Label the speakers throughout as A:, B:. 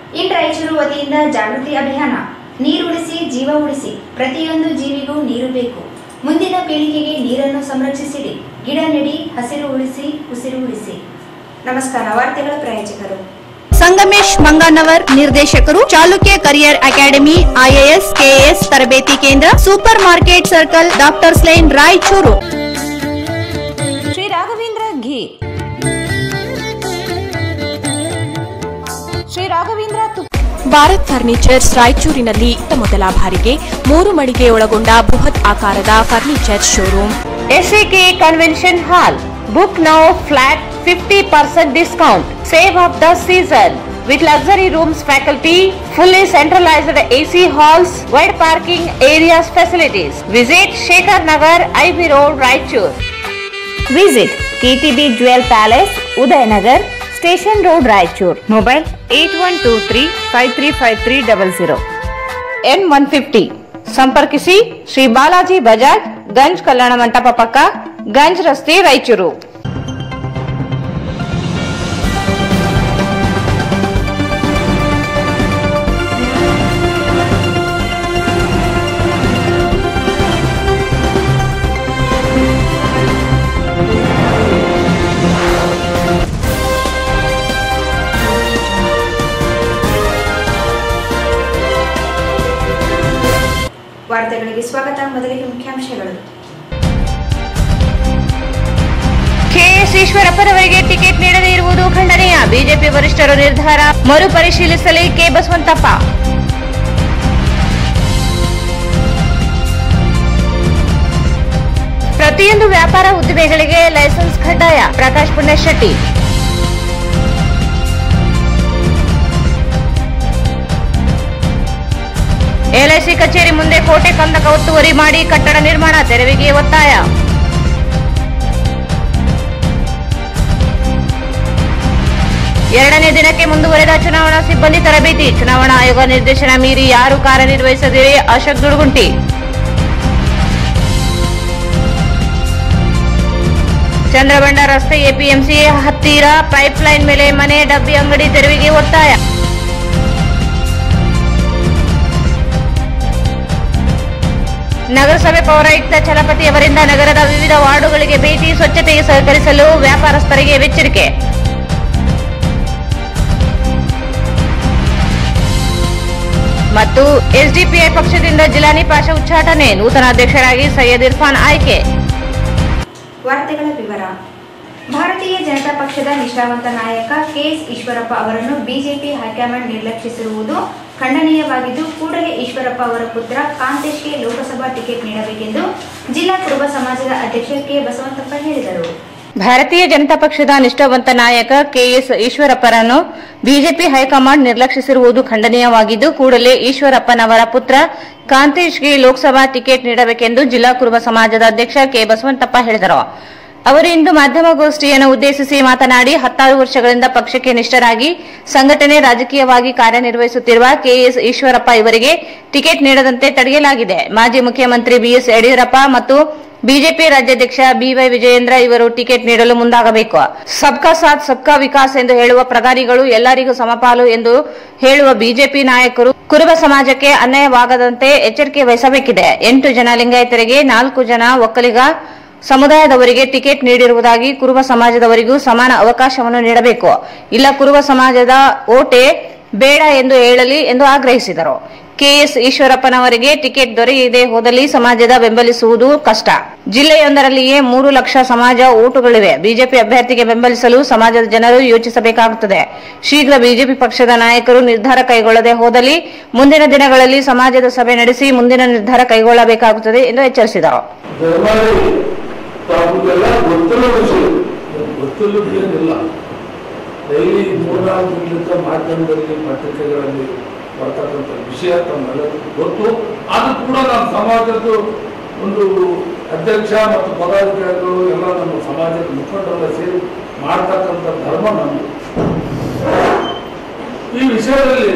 A: ಇನ್ ರಾಯಚೂರು ವತಿಯಿಂದ ಜಾಗೃತಿ ಅಭಿಯಾನ ನೀರು ಉಳಿಸಿ ಜೀವ ಉಳಿಸಿ ಪ್ರತಿಯೊಂದು ಜೀವಿಗೂ ನೀರು ಬೇಕು ಮುಂದಿನ ಪೀಳಿಗೆಗೆ ನೀರನ್ನು ಸಂರಕ್ಷಿಸಿಡಿ ಗಿಡ ನೆಡಿ ಹಸಿರು ಉಳಿಸಿ ಉಸಿರು ಉಳಿಸಿ ನಮಸ್ಕಾರ ವಾರ್ತೆಗಳ ಪ್ರಾಯೋಜಕರು
B: ಸಂಗಮೇಶ್ ಮಂಗನವರ್ ನಿರ್ದೇಶಕರು Chalukya career academy IAS KAS ತರಬೇತಿ ಕೇಂದ್ರ super market circle doctors line Raichur
C: Shri Raghavendra ghee Shri Raghavendra ತುಪ್ಪ
D: ಭಾರತ್ ಫರ್ನಿಚರ್ಸ್ ರಾಯಚೂರಿನಲ್ಲಿ ಇತ್ತ ಮೊದಲ ಬಾರಿಗೆ ಮೂರು ಮಳಿಗೆ ಒಳಗೊಂಡ ಬೃಹತ್ ಆಕಾರದ furniture showroom
C: SAK convention hall book now flat fifty percent discount save of the season with luxury rooms faculty, fully centralized AC halls, wide parking areas facilities. Visit Shekhar Nagar, IB Road, Raichur. Visit KTB Jewel Palace, Udayanagar, Station Road, Raichur. Mobile 8123-535300. N150. ಸಂಪರ್ಕಿಸಿ ಶ್ರೀ ಬಾಲಾಜಿ ಬಜಾಜ್ ಗಂಜ್ ಕಲ್ಯಾಣ ಮಂಟಪ ಪಕ್ಕ ಗಂಜ್ ರಸ್ತೆ ರಾಯಚೂರು
A: ವಾರ್ತೆಗಳಿಗೆ ಸ್ವಾಗತ ಮೊದಲಿಗೆ ಮುಖ್ಯಾಂಶಗಳು
C: KS ಈಶ್ವರಪ್ಪನವರಿಗೆ ticket ನೀಡದೇ ಇರುವುದು ಖಂಡನೀಯ ಬಿಜೆಪಿ ವರಿಷ್ಠರು ನಿರ್ಧಾರ ಮರುಪರಿಶೀಲಿಸಲಿ ಕೆ ಬಸವಂತಪ್ಪ ಪ್ರತಿಯೊಂದು ವ್ಯಾಪಾರ ಉದ್ದಿಮೆಗಳಿಗೆ ಲೈಸೆನ್ಸ್ ಕಡ್ಡಾಯ ಪ್ರಕಾಶ್ ಪುಣ್ಯಶೆಟ್ಟಿ ಎಲ್ಐಸಿ ಕಚೇರಿ ಮುಂದೆ ಕೋಟೆ ಕಂದಕ ಒತ್ತುವರಿ ಮಾಡಿ ಕಟ್ಟಡ ನಿರ್ಮಾಣ ತೆರವಿಗೆ ಒತ್ತಾಯ ಎರಡನೇ ದಿನಕ್ಕೆ ಮುಂದುವರೆದ ಚುನಾವಣಾ ಸಿಬ್ಬಂದಿ ತರಬೇತಿ ಚುನಾವಣಾ ಆಯೋಗ ನಿರ್ದೇಶನ ಮೀರಿ ಯಾರು ಕಾರ್ಯನಿರ್ವಹಿಸದಿರಿ ಅಶೋಕ್ ದುಡುಗುಂಟಿ ಚಂದ್ರಬಂಡ ರಸ್ತೆ ಎಪಿಎಂಸಿ ಹತ್ತಿರ ಪೈಪ್ಲೈನ್ ಮೇಲೆ ಮನೆ ಡಬ್ಬಿ ಅಂಗಡಿ ತೆರವಿಗೆ ಒತ್ತಾಯ ನಗರಸಭೆ ಪೌರಾಯುಕ್ತ ಚಲಪತಿ ಅವರಿಂದ ನಗರದ ವಿವಿಧ ವಾರ್ಡುಗಳಿಗೆ ಭೇಟಿ ಸ್ವಚ್ಛತೆಗೆ ಸಹಕರಿಸಲು ವ್ಯಾಪಾರಸ್ಥರಿಗೆ ಎಚ್ಚರಿಕೆ ಮತ್ತು ಎಸ್ಡಿಪಿಐ ಪಕ್ಷದಿಂದ ಜಿಲಾನಿ ಪಾಷಾ ಉಚ್ಚಾಟನೆ ನೂತನ ಅಧ್ಯಕ್ಷರಾಗಿ ಸೈಯದ್ ಇರ್ಫಾನ್ ಆಯ್ಕೆ
A: ವಾರ್ತೆಗಳ ವಿವರ ಭಾರತೀಯ ಜನತಾ ಪಕ್ಷದ ನಿಷ್ಠಾವಂತ ನಾಯಕ ಕೆಎಸ್ ಈಶ್ವರಪ್ಪ ಅವರನ್ನು ಬಿಜೆಪಿ ಹೈಕಮಾಂಡ್ ನಿರ್ಲಕ್ಷಿಸಿರುವುದು ಖಂಡನೀಯವಾಗಿದ್ದು ಕೂಡಲೇ ಈಶ್ವರಪ್ಪ ಅವರ ಪುತ್ರ ಕಾಂತೇಶ್ಗೆ ಲೋಕಸಭಾ ಟಿಕೆಟ್ ನೀಡಬೇಕೆಂದು ಜಿಲ್ಲಾ ಕುರುಬ ಸಮಾಜದ ಅಧ್ಯಕ್ಷ ಕೆ ಬಸವಂತಪ್ಪ ಹೇಳಿದರು
C: ಭಾರತೀಯ ಜನತಾ ಪಕ್ಷದ ನಿಷ್ಠಾವಂತ ನಾಯಕ ಕೆಎಸ್ ಈಶ್ವರಪ್ಪರನ್ನು ಬಿಜೆಪಿ ಹೈಕಮಾಂಡ್ ನಿರ್ಲಕ್ಷಿಸಿರುವುದು ಖಂಡನೀಯವಾಗಿದ್ದು ಕೂಡಲೇ ಈಶ್ವರಪ್ಪನವರ ಪುತ್ರ ಕಾಂತೇಶ್ಗೆ ಲೋಕಸಭಾ ಟಿಕೆಟ್ ನೀಡಬೇಕೆಂದು ಜಿಲ್ಲಾ ಕುರುಬ ಸಮಾಜದ ಅಧ್ಯಕ್ಷ ಕೆ ಬಸವಂತಪ್ಪ ಹೇಳಿದರು ಅವರು ಇಂದು ಮಾಧ್ಯಮಗೋಷ್ಠಿಯನ್ನು ಉದ್ದೇಶಿಸಿ ಮಾತನಾಡಿ ಹತ್ತಾರು ವರ್ಷಗಳಿಂದ ಪಕ್ಷಕ್ಕೆ ನಿಷ್ಠರಾಗಿ ಸಂಘಟನೆ ರಾಜಕೀಯವಾಗಿ ಕಾರ್ಯನಿರ್ವಹಿಸುತ್ತಿರುವ ಕೆಎಸ್ ಈಶ್ವರಪ್ಪ ಇವರಿಗೆ ಟಿಕೆಟ್ ನೀಡದಂತೆ ತಡೆಯಲಾಗಿದೆ ಮಾಜಿ ಮುಖ್ಯಮಂತ್ರಿ ಬಿಎಸ್ ಯಡಿಯೂರಪ್ಪ ಮತ್ತು ಬಿಜೆಪಿ ರಾಜ್ಯಾಧ್ಯಕ್ಷ ಬಿವೈ ವಿಜಯೇಂದ್ರ ಇವರು ಟಿಕೆಟ್ ನೀಡಲು ಮುಂದಾಗಬೇಕು ಸಬ್ಕಾ ಸಾಥ್ ಸಬ್ಕಾ ವಿಕಾಸ್ ಎಂದು ಹೇಳುವ ಪ್ರಧಾನಿಗಳು ಎಲ್ಲರಿಗೂ ಸಮಪಾಲು ಎಂದು ಹೇಳುವ ಬಿಜೆಪಿ ನಾಯಕರು ಕುರುಬ ಸಮಾಜಕ್ಕೆ ಅನ್ಯಾಯವಾಗದಂತೆ ಎಚ್ಚರಿಕೆ ವಹಿಸಬೇಕಿದೆ ಎಂಟು ಜನ ಲಿಂಗಾಯತರಿಗೆ ನಾಲ್ಕು ಜನ ಒಕ್ಕಲಿಗ ಸಮುದಾಯದವರಿಗೆ ಟಿಕೆಟ್ ನೀಡಿರುವುದಾಗಿ ಕುರುಬ ಸಮಾಜದವರಿಗೂ ಸಮಾನ ಅವಕಾಶವನ್ನು ನೀಡಬೇಕು ಇಲ್ಲ ಕುರುಬ ಸಮಾಜದ ಓಟೆ ಬೇಡ ಎಂದು ಹೇಳಲಿ ಎಂದು ಆಗ್ರಹಿಸಿದರು ಕೆಎಸ್ ಈಶ್ವರಪ್ಪನವರಿಗೆ ಟಿಕೆಟ್ ದೊರೆಯದೆ ಹೋದಲ್ಲಿ ಸಮಾಜದ ಬೆಂಬಲಿಸುವುದು ಕಷ್ಟ ಜಿಲ್ಲೆಯೊಂದರಲ್ಲಿಯೇ ಮೂರು ಲಕ್ಷ ಸಮಾಜ ಓಟುಗಳಿವೆ ಬಿಜೆಪಿ ಅಭ್ಯರ್ಥಿಗೆ ಬೆಂಬಲಿಸಲು ಸಮಾಜದ ಜನರು ಯೋಚಿಸಬೇಕಾಗುತ್ತದೆ ಶೀಘ್ರ ಬಿಜೆಪಿ ಪಕ್ಷದ ನಾಯಕರು ನಿರ್ಧಾರ ಕೈಗೊಳ್ಳದೆ ಹೋದಲ್ಲಿ ಮುಂದಿನ ದಿನಗಳಲ್ಲಿ ಸಮಾಜದ ಸಭೆ ನಡೆಸಿ ಮುಂದಿನ ನಿರ್ಧಾರ ಕೈಗೊಳ್ಳಬೇಕಾಗುತ್ತದೆ ಎಂದು ಎಚ್ಚರಿಸಿದರು
E: ದಯಮಾಡಿ ತಾವುಗೆಲ್ಲ ಗೊತ್ತಿರೋ ವಿಷಯ ಗೊತ್ತಿಲ್ಲದೇನಿಲ್ಲ ಡೈಲಿ ಮೂರ್ನಾಲ್ಕು ದಿನದಿಂದ ಮಾಧ್ಯಮದಲ್ಲಿ ಪತ್ರಿಕೆಗಳಲ್ಲಿ ಬರ್ತಕ್ಕಂಥ ವಿಷಯ ತಮ್ಮೆಲ್ಲರಿಗೂ ಗೊತ್ತು ಅದು ಕೂಡ ನಮ್ಮ ಸಮಾಜದ್ದು ಒಂದು ಅಧ್ಯಕ್ಷ ಮತ್ತು ಪದಾಧಿಕಾರಿಗಳು ಎಲ್ಲ ನಮ್ಮ ಸಮಾಜದ ಮುಖಂಡರೆಲ್ಲ ಸೇರಿ ಮಾಡ್ತಕ್ಕಂಥ ಧರ್ಮ ನಮ್ಮದು ಈ ವಿಷಯದಲ್ಲಿ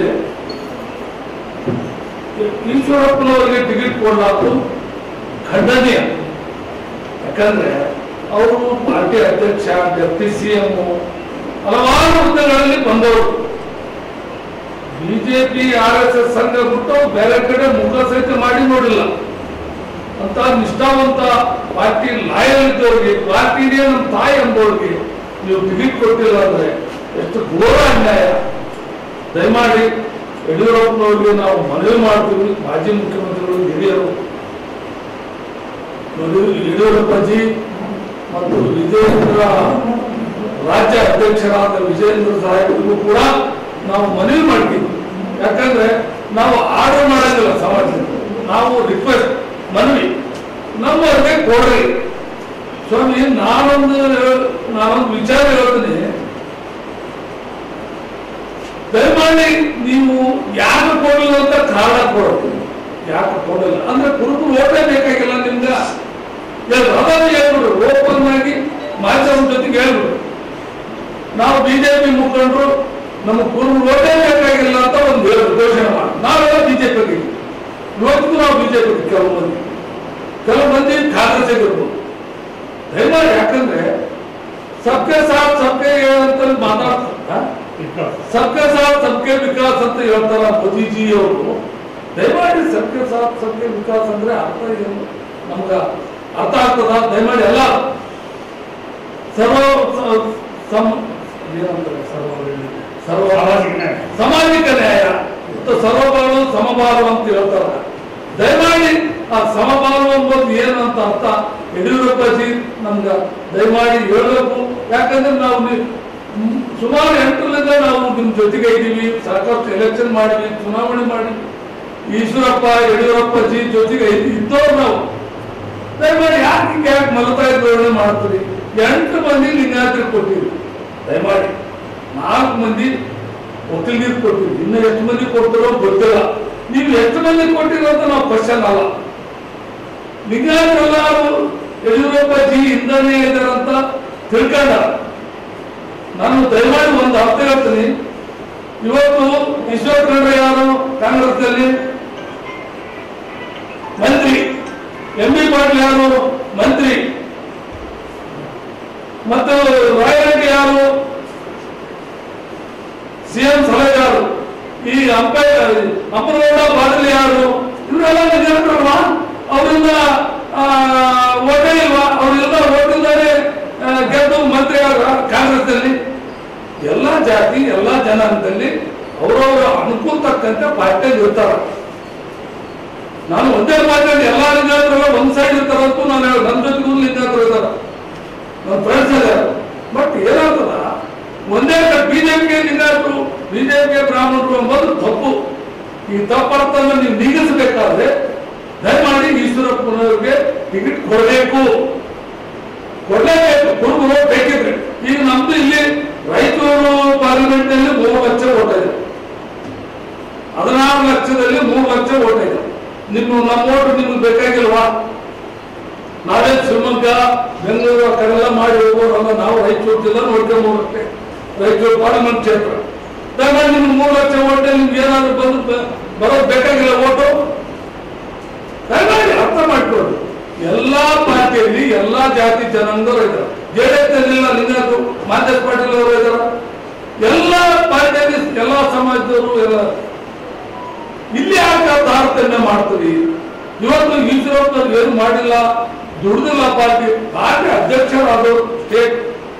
E: ಈಶ್ವರಪ್ಪನವರಿಗೆ ಟಿಕೆಟ್ ಕೊಡಲಾರ್ದು ಖಂಡನೀಯ ಯಾಕಂದ್ರೆ ಅವರು ಪಾರ್ಟಿ ಅಧ್ಯಕ್ಷ ಡೆಪ್ಟಿ ಸಿ ಎಂ ಹಲವಾರು ಹುದ್ದೆಗಳಲ್ಲಿ ಬಂದವರು ಬಿಜೆಪಿ ಆರ್ ಎಸ್ ಎಸ್ ಸಂಘ ಬಿಟ್ಟು ಬೇರೆ ಕಡೆ ಮುಖ ಸಹಿತ ಮಾಡಿ ನೋಡಿಲ್ಲ ಅಂತ ನಿಷ್ಠಾವಂತ ಪಾರ್ಟಿ ಲಾಯಲ್ ಇದ್ದವ್ರಿಗೆ ಪಾರ್ಟಿನೇ ನಮ್ಮ ತಾಯಿ ಎಂಬವ್ರಿಗೆ ನೀವು ಟಿಕೆಟ್ ಕೊಟ್ಟಿಲ್ಲ ಅಂದ್ರೆ ಎಷ್ಟು ಘೋರ ಅನ್ಯಾಯ ದಯಮಾಡಿ ಯಡಿಯೂರಪ್ಪನವ್ರಿಗೆ ನಾವು ಮನವಿ ಮಾಡ್ತೀವಿ ಮಾಜಿ ಮುಖ್ಯಮಂತ್ರಿಗಳು ಹಿರಿಯರು ಯಡಿಯೂರು- ಯಡಿಯೂರಪ್ಪಜಿ ಮತ್ತು ವಿಜಯೇಂದ್ರ ರಾಜ್ಯ ಅಧ್ಯಕ್ಷರಾದ ವಿಜಯೇಂದ್ರ ಸಾಹೇಬರಿಗೂ ಕೂಡ ನಾವು ಮನವಿ ಮಾಡ್ತೀವಿ ಯಾಕಂದ್ರೆ ನಾವು ಆರ್ಡರ್ ಮಾಡಂಗಿಲ್ಲ ಸಮಾಜದಿಂದ ನಾವು ರಿಕ್ವೆಸ್ಟ್ ಮನವಿ ನಮ್ಮವ್ರಿಗೆ ಕೊಡ್ರಿ ಸ್ವಾಮಿ ನಾನೊಂದು ನಾನೊಂದು ವಿಚಾರ ಹೇಳ್ತೀನಿ ದಯಮಾಡಿ ನೀವು ಯಾಕೆ ಕೊಡಲಿಲ್ಲ ಅಂತ ಕಾರಣ ಕೊಡ್ತೀನಿ ಯಾಕೆ ಕೊಡಲಿಲ್ಲ ಅಂದ್ರೆ ಕುರುಬು ಓಟೇ ಬೇಕಾಗಿಲ್ಲ ನಿಮ್ಗ ಹೇಳ್ರು ಅದನ್ನು ಹೇಳ್ಬಿಡು ಓಪನ್ ಆಗಿ ಮಾಧ್ಯಮ ಜೊತೆಗೆ ಹೇಳ್ಬಿಡು ನಾವು ಬಿಜೆಪಿ ಮುಖಂಡರು ನಮ್ಮ ಕುರುಬು ಓಟೇ ಬೇಕಾಗಿಲ್ಲ ಅಂತ ಒಂದು ಹೇಳು ಘೋಷಣೆ ಮಾಡಿ ನಾವೆಲ್ಲ ಬಿಜೆಪಿ ಇವತ್ತಿಗೂ ನಾವು ಬಿಜೆಪಿ ಕೆಲವು ಮಂದಿ ಕೆಲವು ಮಂದಿ ಕಾಂಗ್ರೆಸ್ ಇರ್ಬೋದು ದಯಮಾಡಿ ಯಾಕಂದ್ರೆ ಸಬ್ಕೆ ಸಾಥ್ ಸಬ್ಕೆ ಅಂತ ಮಾತಾಡ್ತಾರೆ ಸಬ್ಕೆ ಸಾಥ್ ಸಬ್ಕೆ ವಿಕಾಸ್ ಅಂತ ಹೇಳ್ತಾರ ಮೋದಿಜಿ ಅವರು ದಯಮಾಡಿ ಸಬ್ಕೆ ಸಾಥ್ ಸಬ್ಕೆ ವಿಕಾಸ್ ಅಂದ್ರೆ ಅರ್ಥ ಏನು ನಮ್ಗ ಅರ್ಥ ಆಗ್ತದ ದಯಮಾಡಿ ಎಲ್ಲ ಸರ್ವ ಸ- ಸಮ್ ಏನಂತಾರೆ ಸರ್ವ ಸರ್ವ ಸಾಮಾಜಿಕ ನ್ಯಾಯ ಮತ್ತು ಸರ್ವಬಾಳು ಸಮಬಾಳು ಅಂತ ಹೇಳ್ತಾರ ದಯಮಾಡಿ ಆ ಸಮಬಾಳು ಎಂಬುದು ಏನು ಅಂತ ಅರ್ಥ ಯಡಿಯೂರಪ್ಪಜಿ ನಮ್ಗ ದಯಮಾಡಿ ಹೇಳಬೇಕು ಯಾಕಂದ್ರೆ ನಾವು ನಿ- ಮ್, ಸುಮಾರು ಎಂಟರಿಂದ ನಾವು ನಿಮ್ ಜೊತೆಗೆ ಇದ್ದೀವಿ ಸಾಕಷ್ಟು ಎಲೆಕ್ಷನ್ ಮಾಡಿವಿ ಚುನಾವಣೆ ಮಾಡಿವಿ ಈಶ್ವರಪ್ಪ ಯಡಿಯೂರಪ್ಪಜಿ ಜೊತೆಗೆ ಇದ್ದ- ಇದ್ದವ್ರು ನಾವು ದಯಮಾಡಿ ಯಾಕೆ ಹಿಂಗೆ ಯಾಕೆ ಮಲತಾಯಿ ಧೋರಣೆ ಮಾಡ್ತೀರಿ ಎಂಟು ಮಂದಿ ಲಿಂಗಾಯತರಿಗೆ ಕೊಟ್ಟಿವಿ ದಯಮಾಡಿ ನಾಲ್ಕು ಮಂದಿ ಒಕ್ಕಲಿಗರಿಗೆ ಕೊಟ್ಟಿವಿ ಇನ್ನು ಎಷ್ಟು ಮಂದಿ ಕೊಡ್ತಾರೋ ಗೊತ್ತಿಲ್ಲ ನೀವು ಎಷ್ಟು ಮಂದಿ ಕೊಟ್ಟಿರೋ ಅಂತ ನಾವು ಕ್ವಶನ್ ಅಲ್ಲ ಲಿಂಗಾಯತರೆಲ್ಲರೂ ಯಡಿಯೂರಪ್ಪ ಜಿ ಹಿಂದನೇ ಇದ್ದಾರಂತ ತಿಳ್ಕೊಂಡ ನಾನು ದಯಮಾಡಿ ಒಂದು ಅರ್ಥ ಹೇಳ್ತೀನಿ ಇವತ್ತು ಈಶ್ವರ ಖಂಡ್ರೆ ಯಾರು ಕಾಂಗ್ರೆಸ್ನಲ್ಲಿ ಮಂತ್ರಿ ಎಂ ಬಿ ಪಾಟೀಲ್ ಯಾರು ಮಂತ್ರಿ ಮತ್ತು ರಾಯರೆಡ್ಡಿ ಯಾರು ಸಿಎಂ ಸಲಹೆಗಾರು ಈ ಅಂಪೈ ಅಪ್ಪನಗೌಡ ಪಾಟೀಲ್ ಯಾರು ಇವರೆಲ್ಲ ನಿಜರಲ್ಲ ಅವರಿಂದ ಓಟೇ ಇಲ್ವಾ ಅವರೆಲ್ಲ ಓಟಿಲ್ದಾರೆ ಗೆದ್ದು ಮಂತ್ರಿ ಕಾಂಗ್ರೆಸ್ನಲ್ಲಿ ಎಲ್ಲ ಜಾತಿ ಎಲ್ಲ ಜನಾಂಗದಲ್ಲಿ ಅವರವರ ಅನುಕೂಲ ತಕ್ಕಂತೆ ಪಾರ್ಟಿಯಲ್ಲಿ ಇರ್ತಾರೆ ನಾನು ಒಂದೇ ಮಾತಾಡಿ ಎಲ್ಲಾ ಲಿಂಗಾಯತರೆಲ್ಲ ಒಂದ್ ಸೈಡ್ ಇರ್ತಾರಂತೂ ನಾನು ಹೇಳ ನನ್ನ ಜೊತೆಗೂ ಲಿಂಗಾಯತರು ಇದ್ದಾರೆ ನನ್ನ ಫ್ರೆಂಡ್ಸ್ ಇದ್ದಾರೆ ಬಟ್ ಏನಾಗ್ತದ ಒಂದೇ ಬಿಜೆಪಿಗೆ ಲಿಂಗಾಯತರು ಬಿಜೆಪಿಗೆ ಬ್ರಾಹ್ಮಣರು ಎಂಬುದು ತಪ್ಪು ಈ ತಪ್ಪರ್ಥವನ್ನು ನೀವು ನೀಗಿಸಬೇಕಾದ್ರೆ ದಯಮಾಡಿ ಈಶ್ವರಪ್ಪನವ್ರಿಗೆ ಟಿಕೆಟ್ ಕೊಡಬೇಕು ಕೊಡಲೇಬೇಕು ಕುರುಬರು ಬೇಕಿದ್ರೆ ಈಗ ನಮ್ದು ಇಲ್ಲಿ ರಾಯಚೂರು ಪಾರ್ಲಿಮೆಂಟ್ ನಲ್ಲಿ ಮೂರು ಲಕ್ಷ ಓಟ್ ಇದೆ ಹದಿನಾರು ಲಕ್ಷದಲ್ಲಿ ಮೂರು ಲಕ್ಷ ಓಟ್ ಇದೆ ನಿಮ್ಮ ನಮ್ಮ ಓಟ್ ನಿಮ್ಗೆ ಬೇಕಾಗಿಲ್ವಾ ನಾವೇ ಶಿವಮೊಗ್ಗ ಬೆಂಗಳೂರು ಆ ಕಡೆಲ್ಲ ಮಾಡಿ ಹೋಗೋರಲ್ಲ ನಾವು ರಾಯಚೂರು ಜಿಲ್ಲಾ ನೋಡ್ಕೊಂಡು ಹೋಗುತ್ತೆ ರಾಯಚೂರು ಪಾರ್ಲಿಮೆಂಟ್ ಕ್ಷೇತ್ರ ದಯಮಾಡಿ ನಿಮ್ಗೆ ಮೂರು ಲಕ್ಷ ಓಟ್ ನಿಮ್ಗೆ ಏನಾದ್ರು ಬಂದು ಬ- ಬರೋದು ಬೇಕಾಗಿಲ್ಲ ಓಟು ದಯಮಾಡಿ ಅರ್ಥ ಮಾಡ್ಕೊಳ್ಳಿ ಎಲ್ಲಾ ಪಾರ್ಟಿಯಲ್ಲಿ ಎಲ್ಲಾ ಜಾತಿ ಜನಾಂಗದವರು ಇದ್ದಾರೆ ಜೆಡಿಎಸ್ ನಲ್ಲಿಲ್ಲ ಲಿಂಗಾಯತರು ಮಾದೇಶ್ ಪಾಟೀಲ್ ಅವರು ಇದ್ದಾರೆ ಎಲ್ಲಾ ಪಾರ್ಟಿಯಲ್ಲಿ ಎಲ್ಲಾ ಸಮಾಜದವರು ಎಲ್ಲ ಇಲ್ಲಿ ಯಾಕೆ ತಾರತಮ್ಯ ಮಾಡ್ತೀವಿ ಇವತ್ತು ಈಶ್ವರಪ್ಪನವ್ರು ಏನು ಮಾಡಿಲ್ಲ ದುಡ್ದಿಲ್ಲ ಪಾರ್ಟಿ ಪಾರ್ಟಿ ಅಧ್ಯಕ್ಷರಾದವರು ಸ್ಟೇಟ್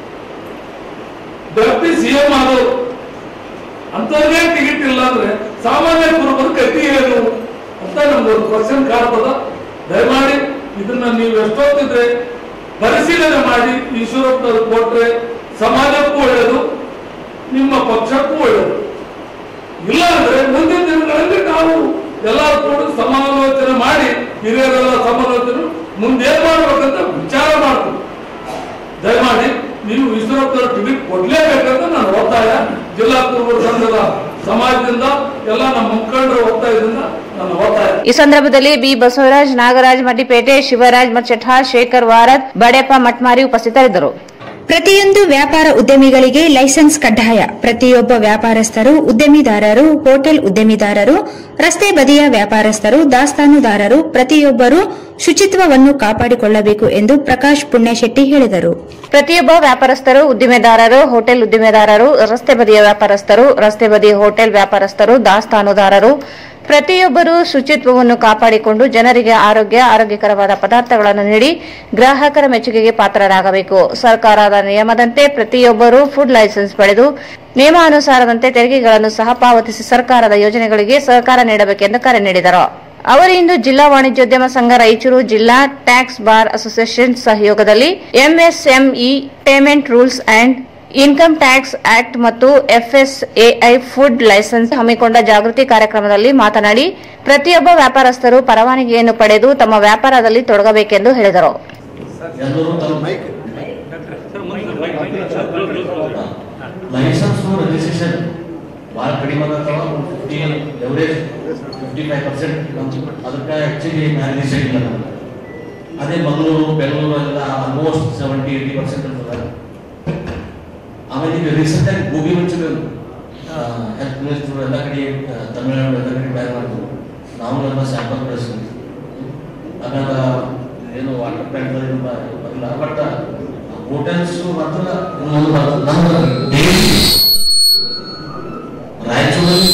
E: ಡೆಪ್ಟಿ ಸಿಎಂ ಆದವರು ಅಂತವ್ರಿಗೆ ಟಿಕೆಟ್ ಇಲ್ಲ ಅಂದ್ರೆ ಸಾಮಾನ್ಯ ಕುರುಬರ ಗತಿ ಏನು ಅಂತ ನಮ್ಗೊಂದು ಕ್ವಶನ್ ಕಾಡ್ತದ ದಯಮಾಡಿ ಇದನ್ನ ನೀವು ಎಷ್ಟೊತ್ತಿದ್ರೆ ಪರಿಶೀಲನೆ ಮಾಡಿ ಈಶ್ವರಪ್ಪನವ್ರು ಕೊಟ್ರೆ ಸಮಾಜಕ್ಕೂ ಒಳ್ಳೆಯದು ನಿಮ್ಮ ಪಕ್ಷಕ್ಕೂ ಒಳ್ಳೆಯದು ಇಲ್ಲ ಅಂದ್ರೆ ಮುಂದಿನ ದಿನಗಳಲ್ಲಿ ನಾವು ಎಲ್ಲರೂ ಕೂಡ ಸಮಾಲೋಚನೆ ಮಾಡಿ ಹಿರಿಯರೆಲ್ಲ ಸಮಾಲೋಚನೆ ಮುಂದೆ ಏನ್ ಮಾಡ್ಬೇಕಂತ ವಿಚಾರ ಮಾಡ್ತೀವಿ ದಯಮಾಡಿ ನೀವು ಈಶ್ವರಪ್ಪನವ್ರ ಟಿಕೆಟ್ ಕೊಡ್ಲೇಬೇಕಂತ ನಾನು ಒತ್ತಾಯ ಜಿಲ್ಲಾ ಕುರುಬರ ಸಂಘದ ಸಮಾಜದಿಂದ ಎಲ್ಲ ನಮ್ಮ ಮುಖಂಡರ ಒತ್ತಾಯದಿಂದ ನನ್ನ ಒತ್ತಾಯ
C: ಈ ಸಂದರ್ಭದಲ್ಲಿ ಬಿ ಬಸವರಾಜ್ ನಾಗರಾಜ್ ಮಡ್ಡಿಪೇಟೆ ಶಿವರಾಜ್ ಮಚ್ಚಠಾಳ್ ಶೇಖರ್ ವಾರದ್ ಬಡೆಪ್ಪ ಮಟ್ಮಾರಿ ಉಪಸ್ಥಿತರಿದ್ದರು
A: ಪ್ರತಿಯೊಂದು ವ್ಯಾಪಾರ ಉದ್ಯಮಿಗಳಿಗೆ ಲೈಸೆನ್ಸ್ ಕಡ್ಡಾಯ ಪ್ರತಿಯೊಬ್ಬ ವ್ಯಾಪಾರಸ್ಥರು ಉದ್ಯಮಿದಾರರು ಹೋಟೆಲ್ ಉದ್ಯಮಿದಾರರು ರಸ್ತೆ ಬದಿಯ ವ್ಯಾಪಾರಸ್ಥರು ದಾಸ್ತಾನುದಾರರು ಪ್ರತಿಯೊಬ್ಬರೂ ಶುಚಿತ್ವವನ್ನು ಕಾಪಾಡಿಕೊಳ್ಳಬೇಕು ಎಂದು ಪ್ರಕಾಶ್ ಪುಣ್ಯಶೆಟ್ಟಿ ಹೇಳಿದರು
C: ಪ್ರತಿಯೊಬ್ಬ ವ್ಯಾಪಾರಸ್ಥರು ಉದ್ದಿಮೆದಾರರು ಹೋಟೆಲ್ ಉದ್ದಿಮೆದಾರರು ರಸ್ತೆ ಬದಿಯ ವ್ಯಾಪಾರಸ್ಥರು ರಸ್ತೆ ಬದಿ ಹೋಟೆಲ್ ವ್ಯಾಪಾರಸ್ಥರು ದಾಸ್ತಾನುದಾರರು ಪ್ರತಿಯೊಬ್ಬರೂ ಶುಚಿತ್ವವನ್ನು ಕಾಪಾಡಿಕೊಂಡು ಜನರಿಗೆ ಆರೋಗ್ಯ ಆರೋಗ್ಯಕರವಾದ ಪದಾರ್ಥಗಳನ್ನು ನೀಡಿ ಗ್ರಾಹಕರ ಮೆಚ್ಚುಗೆಗೆ ಪಾತ್ರರಾಗಬೇಕು ಸರ್ಕಾರದ ನಿಯಮದಂತೆ ಪ್ರತಿಯೊಬ್ಬರೂ ಫುಡ್ ಲೈಸೆನ್ಸ್ ಪಡೆದು ನಿಯಮಾನುಸಾರದಂತೆ ತೆರಿಗೆಗಳನ್ನು ಸಹ ಪಾವತಿಸಿ ಸರ್ಕಾರದ ಯೋಜನೆಗಳಿಗೆ ಸಹಕಾರ ನೀಡಬೇಕೆಂದು ಕರೆ ನೀಡಿದರು ಅವರು ಇಂದು ಜಿಲ್ಲಾ ವಾಣಿಜ್ಯೋದ್ಯಮ ಸಂಘ ರಾಯಚೂರು ಜಿಲ್ಲಾ ಟ್ಯಾಕ್ಸ್ ಬಾರ್ ಅಸೋಸಿಯೇಷನ್ ಸಹಯೋಗದಲ್ಲಿ MSME payment rules and income tax act ಮತ್ತು ಎಫ್ಎಸ್ಎಐ ಫುಡ್ ಲೈಸೆನ್ಸ್ ಹಮ್ಮಿಕೊಂಡ ಜಾಗೃತಿ ಕಾರ್ಯಕ್ರಮದಲ್ಲಿ ಮಾತನಾಡಿ ಪ್ರತಿಯೊಬ್ಬ ವ್ಯಾಪಾರಸ್ಥರು ಪರವಾನಗಿಯನ್ನು ಪಡೆದು ತಮ್ಮ ವ್ಯಾಪಾರದಲ್ಲಿ ತೊಡಗಬೇಕೆಂದು ಹೇಳಿದರು
F: ಎಲ್ಲರೂ ತಮ್ಮ ಲೈಸೆನ್ಸ್ ರಿಜಿಸ್ಟ್ರೇಷನ್ ಭಾಳ ಕಡಿಮೆ ಆಗತ್ತವ fifty average fifty five percent ಅದಕ್ಕೆ ಆ್ಯಕ್ಚುಲಿ ಮ್ಯಾನೇಜ್ ಇಲ್ಲ ನಮ್ಗೆ. ಅದೇ ಮಂಗಳೂರು ಬೆಂಗಳೂರು ಎಲ್ಲ ಆಲ್ಮೋಸ್ಟ್ ಸೆವೆಂಟಿ ಏಯ್ಟಿ ಪರ್ಸೆಂಟ್ ಇರ್ತದೆ ಆಮೇಲೆ ಈಗ ರೀಸೆಂಟ್ ಆಗಿ ಗೋಬಿ ಮಂಚೂರಿ ಹೆಲ್ತ್ ಮಿನಿಸ್ಟರ್ ಎಲ್ಲ ಕಡೆ ಆ, ತಮಿಳುನಾಡು ಎಲ್ಲ ಕಡೆ ಬ್ಯಾನ್ ಮಾಡಿದ್ರು ನಾವು ಎಲ್ಲ ಸ್ಯಾಂಪಲ್ ಕಳಿಸ್ತೀವಿ ಆಮೇಲೆ ಏನು ವಾಟರ್ ಟ್ಯಾಂಕ್ ಬರಲ್ಲ ಬಟ್ ಹೋಟೆಲ್ಸ್ ಮಾತ್ರ ಇನ್ನೊಂದು ಬರ್ತದೆ. ನಮ್ಮ ಡೈಲಿ ರಾಯಚೂರಲ್ಲಿ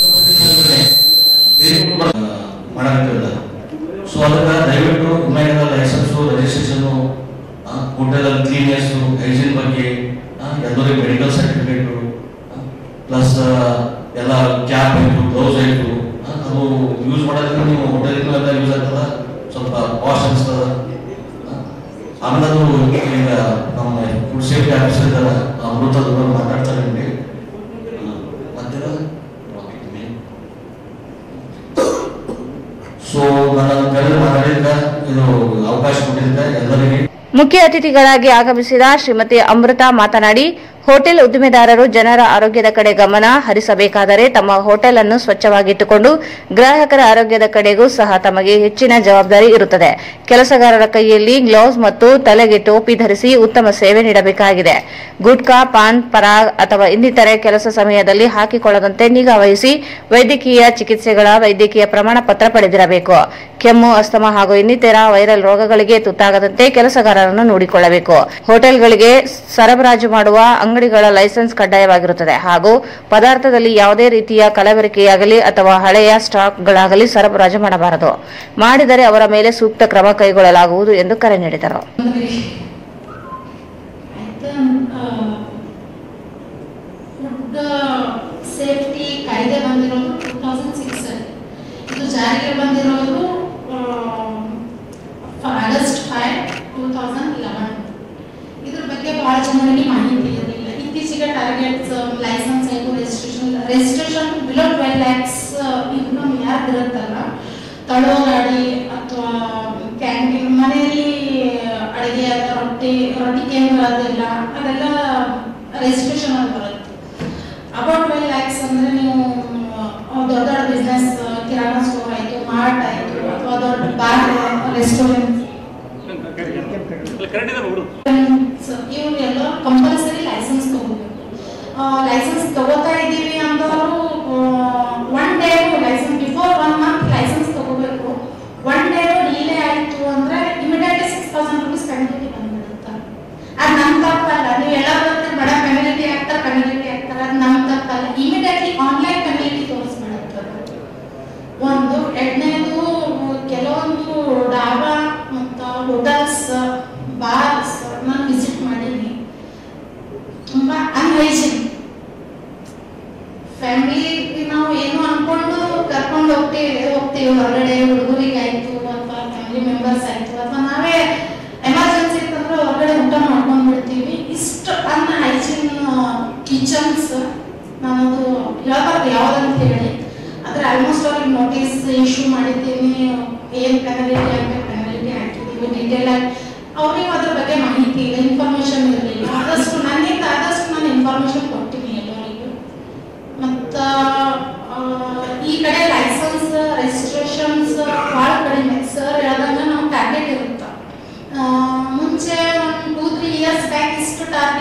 F: ಮಾಡಬೇಕಿಲ್ಲ ಸೊ ಅದಕ್ಕೆ ದಯವಿಟ್ಟು ಇನ್ಮೇಲಿನ license registration hotel cleanness hygiene ಬಗ್ಗೆ ಆ, ಎಲ್ಲರಿಗೆ ಮೆಡಿಕಲ್ ಸರ್ಟಿಫಿಕೇಟು ಪ್ಲಸ್ ಎಲ್ಲ ಕ್ಯಾಪ್ ಆಯಿತು ಗ್ಲೌಸ್ ಆಯಿತು ಅದು ಯೂಸ್ ಮಾಡೋದ್ರಿಂದ ನೀವು ಹೋಟೆಲ್ಗೂ ಎಲ್ಲ ಯೂಸ್ ಆಗ್ತದ ಸ್ವಲ್ಪ ವಾಶ್ ಅನಿಸ್ತದ ಆಮೇಲೆ ಅದು ಈಗ ನಮ್ಮ ಫುಡ್ ಸೇಫ್ಟಿ ಆಫೀಸರ್ ಇದ್ದಾರೆ ಅಮೃತ ಅವರು ಮಾತಾಡ್ತಾರೆ ನಿಮಗೆ ಮತ್ತಿರ ಸೊ ನಾನು ಕರೆದು ಮಾತಾಡಿದ್ದ ಇದು ಅವಕಾಶ ಕೊಟ್ಟಿದ್ದೆ ಎಲ್ಲರಿಗೆ
C: ಮುಖ್ಯ ಅತಿಥಿಗಳಾಗಿ ಆಗಮಿಸಿದ ಶ್ರೀಮತಿ ಅಮೃತ ಮಾತನಾಡಿ ಹೋಟೆಲ್ ಉದ್ದಿಮೆದಾರರು ಜನರ ಆರೋಗ್ಯದ ಕಡೆ ಗಮನ ಹರಿಸಬೇಕಾದರೆ ತಮ್ಮ ಹೋಟೆಲ್ ಅನ್ನು ಸ್ವಚ್ಛವಾಗಿಟ್ಟುಕೊಂಡು ಗ್ರಾಹಕರ ಆರೋಗ್ಯದ ಕಡೆಗೂ ಸಹ ತಮಗೆ ಹೆಚ್ಚಿನ ಜವಾಬ್ದಾರಿ ಇರುತ್ತದೆ ಕೆಲಸಗಾರರ ಕೈಯಲ್ಲಿ ಗ್ಲೌಸ್ ಮತ್ತು ತಲೆಗೆ ಟೋಪಿ ಧರಿಸಿ ಉತ್ತಮ ಸೇವೆ ನೀಡಬೇಕಾಗಿದೆ ಗುಟ್ಕಾ ಪಾನ್ ಪರಾಗ್ ಅಥವಾ ಇನ್ನಿತರೆ ಕೆಲಸ ಸಮಯದಲ್ಲಿ ಹಾಕಿಕೊಳ್ಳದಂತೆ ನಿಗಾ ವಹಿಸಿ ವೈದ್ಯಕೀಯ ಚಿಕಿತ್ಸೆಗಳ ವೈದ್ಯಕೀಯ ಪ್ರಮಾಣ ಪತ್ರ ಪಡೆದಿರಬೇಕು ಕೆಮ್ಮು ಅಸ್ತಮ ಹಾಗೂ ಇನ್ನಿತರ ವೈರಲ್ ರೋಗಗಳಿಗೆ ತುತ್ತಾಗದಂತೆ ಕೆಲಸಗಾರರನ್ನು ನೋಡಿಕೊಳ್ಳಬೇಕು ಹೋಟೆಲ್ಗಳಿಗೆ ಸರಬರಾಜು ಮಾಡುವ ಅಂಗಡಿಗಳ ಲೈಸೆನ್ಸ್ ಕಡ್ಡಾಯವಾಗಿರುತ್ತದೆ ಹಾಗೂ ಪದಾರ್ಥದಲ್ಲಿ ಯಾವುದೇ ರೀತಿಯ ಕಲಬೆರಕೆಯಾಗಲಿ ಅಥವಾ ಹಳೆಯ ಸ್ಟಾಕ್ಗಳಾಗಲಿ ಸರಬರಾಜು ಮಾಡಬಾರದು ಮಾಡಿದರೆ ಅವರ ಮೇಲೆ ಸೂಕ್ತ ಕ್ರಮ ಕೈಗೊಳ್ಳಲಾಗುವುದು ಎಂದು ಕರೆ ನೀಡಿದರು
G: ಫುಡ್ ಸೇಫ್ಟಿ ಕಾಯ್ದೆ ಬಂದಿರೋದು ಟೂ ತೌಸಂಡ್ ಸಿಕ್ಸ್ ಇದು ಜಾರಿಗೆ ಬಂದಿರೋದು August five two thousand eleven ಇದ್ರ ಬಗ್ಗೆ ಬಹಳ ಜನರಿಗೆ ಮಾಹಿತಿ ಇರಲಿಲ್ಲ ಇತ್ತೀಚೆಗೆ ಟಾರ್ಗೆಟ್ಸ್ ಲೈಸೆನ್ಸ್ ಆಯಿತು registration registration below twelve lakhs income ಯಾರ್ದು ಇರುತ್ತಲ್ಲ ತಳ್ಳೋ ಗಾಡಿ ಅಥವಾ ಕ್ಯಾಂಟೀನ್ ಮನೆಯಲ್ಲಿ ಅಡುಗೆ ಅಥವಾ ರೊಟ್ಟಿ ರೊಟ್ಟಿ ಕೇಂದ್ರ ಅದೆಲ್ಲ ಅದೆಲ್ಲ ರಿಜಿಸ್ಟ್ರೇಷನ್ ಅಲ್ಲಿ ಬರುತ್ತೆ ಅಬೌಟ್ ಟ್ವೆಲ್ ಲ್ಯಾಕ್ಸ್ ಅಂದ್ರೆ ನೀವು ಆ, ದೊಡ್ಡ ದೊಡ್ಡ ಬಿಸ್ನೆಸ್ ಕಿರಾಣಾ ಸ್ಟೋರ್ ಆಯಿತು ಮಾರ್ಟ್ ಆಯಿತು ಅಥವಾ ದೊಡ್ಡ ಬಾರ್ ರೆಸ್ಟೋರೆಂಟ್ ಇವ್ರು ಎಲ್ಲ ಕಂಪಲ್ಸರಿ ಲೈಸೆನ್ಸ್ ತಗೋಬೇಕು ಲೈಸೆನ್ಸ್ ತಗೋತಾ ಇದ್ದೀವಿ ಅಂದವರು one day license before one month license ತಗೋಬೇಕು ಒನ್ ಡೇ ಡಿಲೇ ಆಯಿತು ಅಂದ್ರೆ immediately six thousand rupees penalty ಬಂದ್ಬಿಡುತ್ತೆ ಅದು ನಮ್ಮ ತಪ್ಪಲ್ಲ ನೀವು ಎಲ್ಲ ಬರ್ತೀರಿ ಬಡ ಪೆನಾಲ್ಟಿ ಆಗ್ತಾರೆ ಪೆನಾಲ್ಟಿ ಆಗ್ತಾರೆ ಅದು ನಮ್ಮ ತಪ್ಪಲ್ಲ ಇಮಿಡಿಯೇಟ್ಲಿ ಆನ್ಲೈನ್ ಪೆನಾಲ್ಟಿ ತೋರಿಸ್ಬಿಡುತ್ತೆ ಅದು. ಒಂದು ಎರಡನೇದು ಕೆಲವೊಂದು ಡಾಬಾ ಮತ್ತು ಹೋಟೆಲ್ಸ್ ಬಾರ್ಸ್ ನಾನು ವಿಸಿಟ್ ಮಾಡೀನಿ ತುಂಬ ಅನ್ಹೈಜಿನ್ ಫ್ಯಾಮಿಲಿ ನಾವು ಏನು ಅನ್ಕೊಂಡು ಕರ್ಕೊಂಡು ಹೋಗ್ತೀವಿ ಹೋಗ್ತೀವಿ ಹೊರಗಡೆ ಹುಡುಗರಿಗೆ ಆಯ್ತು ಅಥವಾ ಫ್ಯಾಮಿಲಿ ಮೆಂಬರ್ಸ್ ಆಯ್ತು ಅಥವಾ ನಾವೇ ಎಮರ್ಜೆನ್ಸಿ ಇತ್ತಂದ್ರೆ ಹೊರಗಡೆ ಊಟ ಮಾಡ್ಕೊಂಡು ಬಿಡ್ತೀವಿ ಇಷ್ಟು ಅನ್ಹೈಜಿನ್ ಕಿಚನ್ಸ್ ನಾನದು ಹೇಳ್ಬಾರ್ದು ಯಾವ್ದಂತ ಹೇಳಿ ಆದ್ರೆ ಆಲ್ಮೋಸ್ಟ್ ಅವ್ರಿಗೆ ನೋಟಿಸ್ ಇಶ್ಯೂ ಮಾಡಿದ್ದೀನಿ ಏನ್ ಪೆನಾಲಿಟಿ ಆಗ್ಬೇಕು ಪೆನಾಲಿಟಿ ಹಾಕಿದ್ದೀವಿ ಡೀಟೇಲ್ ಆಗಿ ಅವ್ರಿಗೆ ಅದ್ರ ಬಗ್ಗೆ ಮಾಹಿತಿ ಇಲ್ಲ ಇನ್ಫಾರ್ಮೇಶನ್ ಇರಲಿಲ್ಲ ಆದಷ್ಟು ನನ್ನಿಂದ ಆದಷ್ಟು ನಾನು ಇನ್ಫಾರ್ಮೇಶನ್ ಕೊಡ್ತೀನಿ ಎಲ್ಲರಿಗೂ ಮತ್ತ ಆ, ಈ ಕಡೆ ಲೈಸೆನ್ಸ್ ರಿಜಿಸ್ಟ್ರೇಷನ್ಸ್ ಭಾಳ ಕಡಿಮೆ ಸರ್ ಹೇಳ್ದಂಗ ನಾವು ಟಾರ್ಗೆಟ್ ಇರುತ್ತೆ ಆ, ಮುಂಚೆ ಒಂದು ಟೂ ತ್ರೀ ಇಯರ್ಸ್ ಬ್ಯಾಕ್ ಇಷ್ಟು ಟಾರ್ಗೆಟ್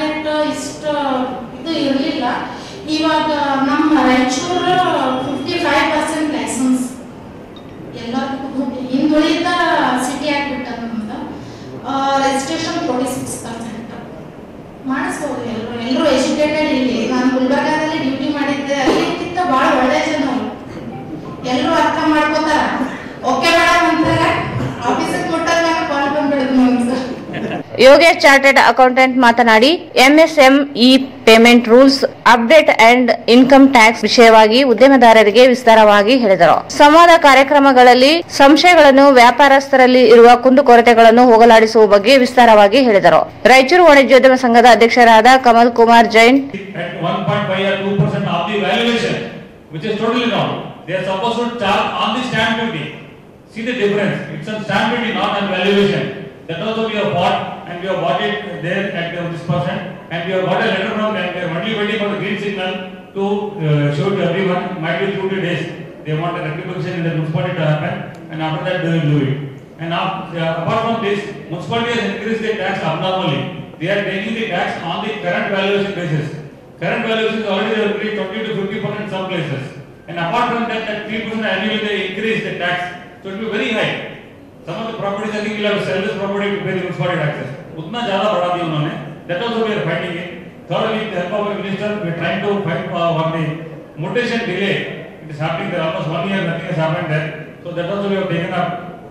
G: ಇವಾಗ ನಮ್ಮ Raichur fifty five percent license ಎಲ್ಲರಿಗೂ ಹಿಂದುಳಿದ ಸಿಟಿ ಆಗ್ಬಿಟ್ಟ ನಮ್ದು ರಿಜಿಸ್ಟ್ರೇಷನ್ ಫೋರ್ಟಿ ಸಿಕ್ಸ್ ಪರ್ಸೆಂಟ್ ಮಾಡಿಸ್ಬೋದು ಎಲ್ಲರೂ ಎಲ್ಲರೂ ಎಜುಕೇಟೆಡ್ ಇಲ್ಲಿ ನಾನು ಗುಲ್ಬರ್ಗಾದಲ್ಲಿ ಡ್ಯೂಟಿ ಮಾಡಿದ್ದೆ ಅಲ್ಲಿಕ್ಕಿಂತ ಭಾಳ ಒಳ್ಳೆ ಜನ ಅವ್ರು. ಎಲ್ಲರೂ ಅರ್ಥ ಮಾಡ್ಕೋತಾರ ಓಕೆ ಮೇಡಮ್ ಅಂತಾರೆ ಆಫೀಸಿಗೆ ಮುಟ್ಟದ ಕಾಲ್ ಬಂದ್ಬಿಡುದು ನಮ್ಗೆ
C: ಯೋಗೇಶ್ ಚಾರ್ಟೆಡ್ ಅಕೌಂಟೆಂಟ್ ಮಾತನಾಡಿ MSME payment rules update and income tax ವಿಷಯವಾಗಿ ಉದ್ಯಮದಾರರಿಗೆ ವಿಸ್ತಾರವಾಗಿ ಹೇಳಿದರು ಸಂವಾದ ಕಾರ್ಯಕ್ರಮಗಳಲ್ಲಿ ಸಂಶಯಗಳನ್ನು ವ್ಯಾಪಾರಸ್ಥರಲ್ಲಿ ಇರುವ ಕುಂದುಕೊರತೆಗಳನ್ನು ಹೋಗಲಾಡಿಸುವ ಬಗ್ಗೆ ವಿಸ್ತಾರವಾಗಿ ಹೇಳಿದರು ರಾಯಚೂರು ವಾಣಿಜ್ಯೋದ್ಯಮ ಸಂಘದ ಅಧ್ಯಕ್ಷರಾದ Kamal Kumar Jain
H: at 1.5 or 2 percent of the valuation, which is totally wrong. They are supposed to charge on the stamp duty. See the difference. It's on stamp duty, not on valuation. That also we have bought and we have bought it there at uh, this percent and we have got a letter from them. They are only waiting for the green signal to uh, show to everyone. Might be two days. They want a rectification in the municipality to happen and after that they will do it. And now, uh, apart from this, municipality has increased the tax abnormally. They are taking the tax on the current valuation basis. Current valuation is already increased 20 to 50 percent in some places. And apart from that, that 3 percent annually they increase the tax. So it will be very high. Some of the properties I think will have to sell this property to pay the municipality taxes. उतना ज्यादा बढ़ा दिया उन्होंने. That also we are fighting it. Third, with the help of our minister, we are trying to fight uh, on the mutation delay. It is happening there almost one year, nothing has happened there. So that also we have taken up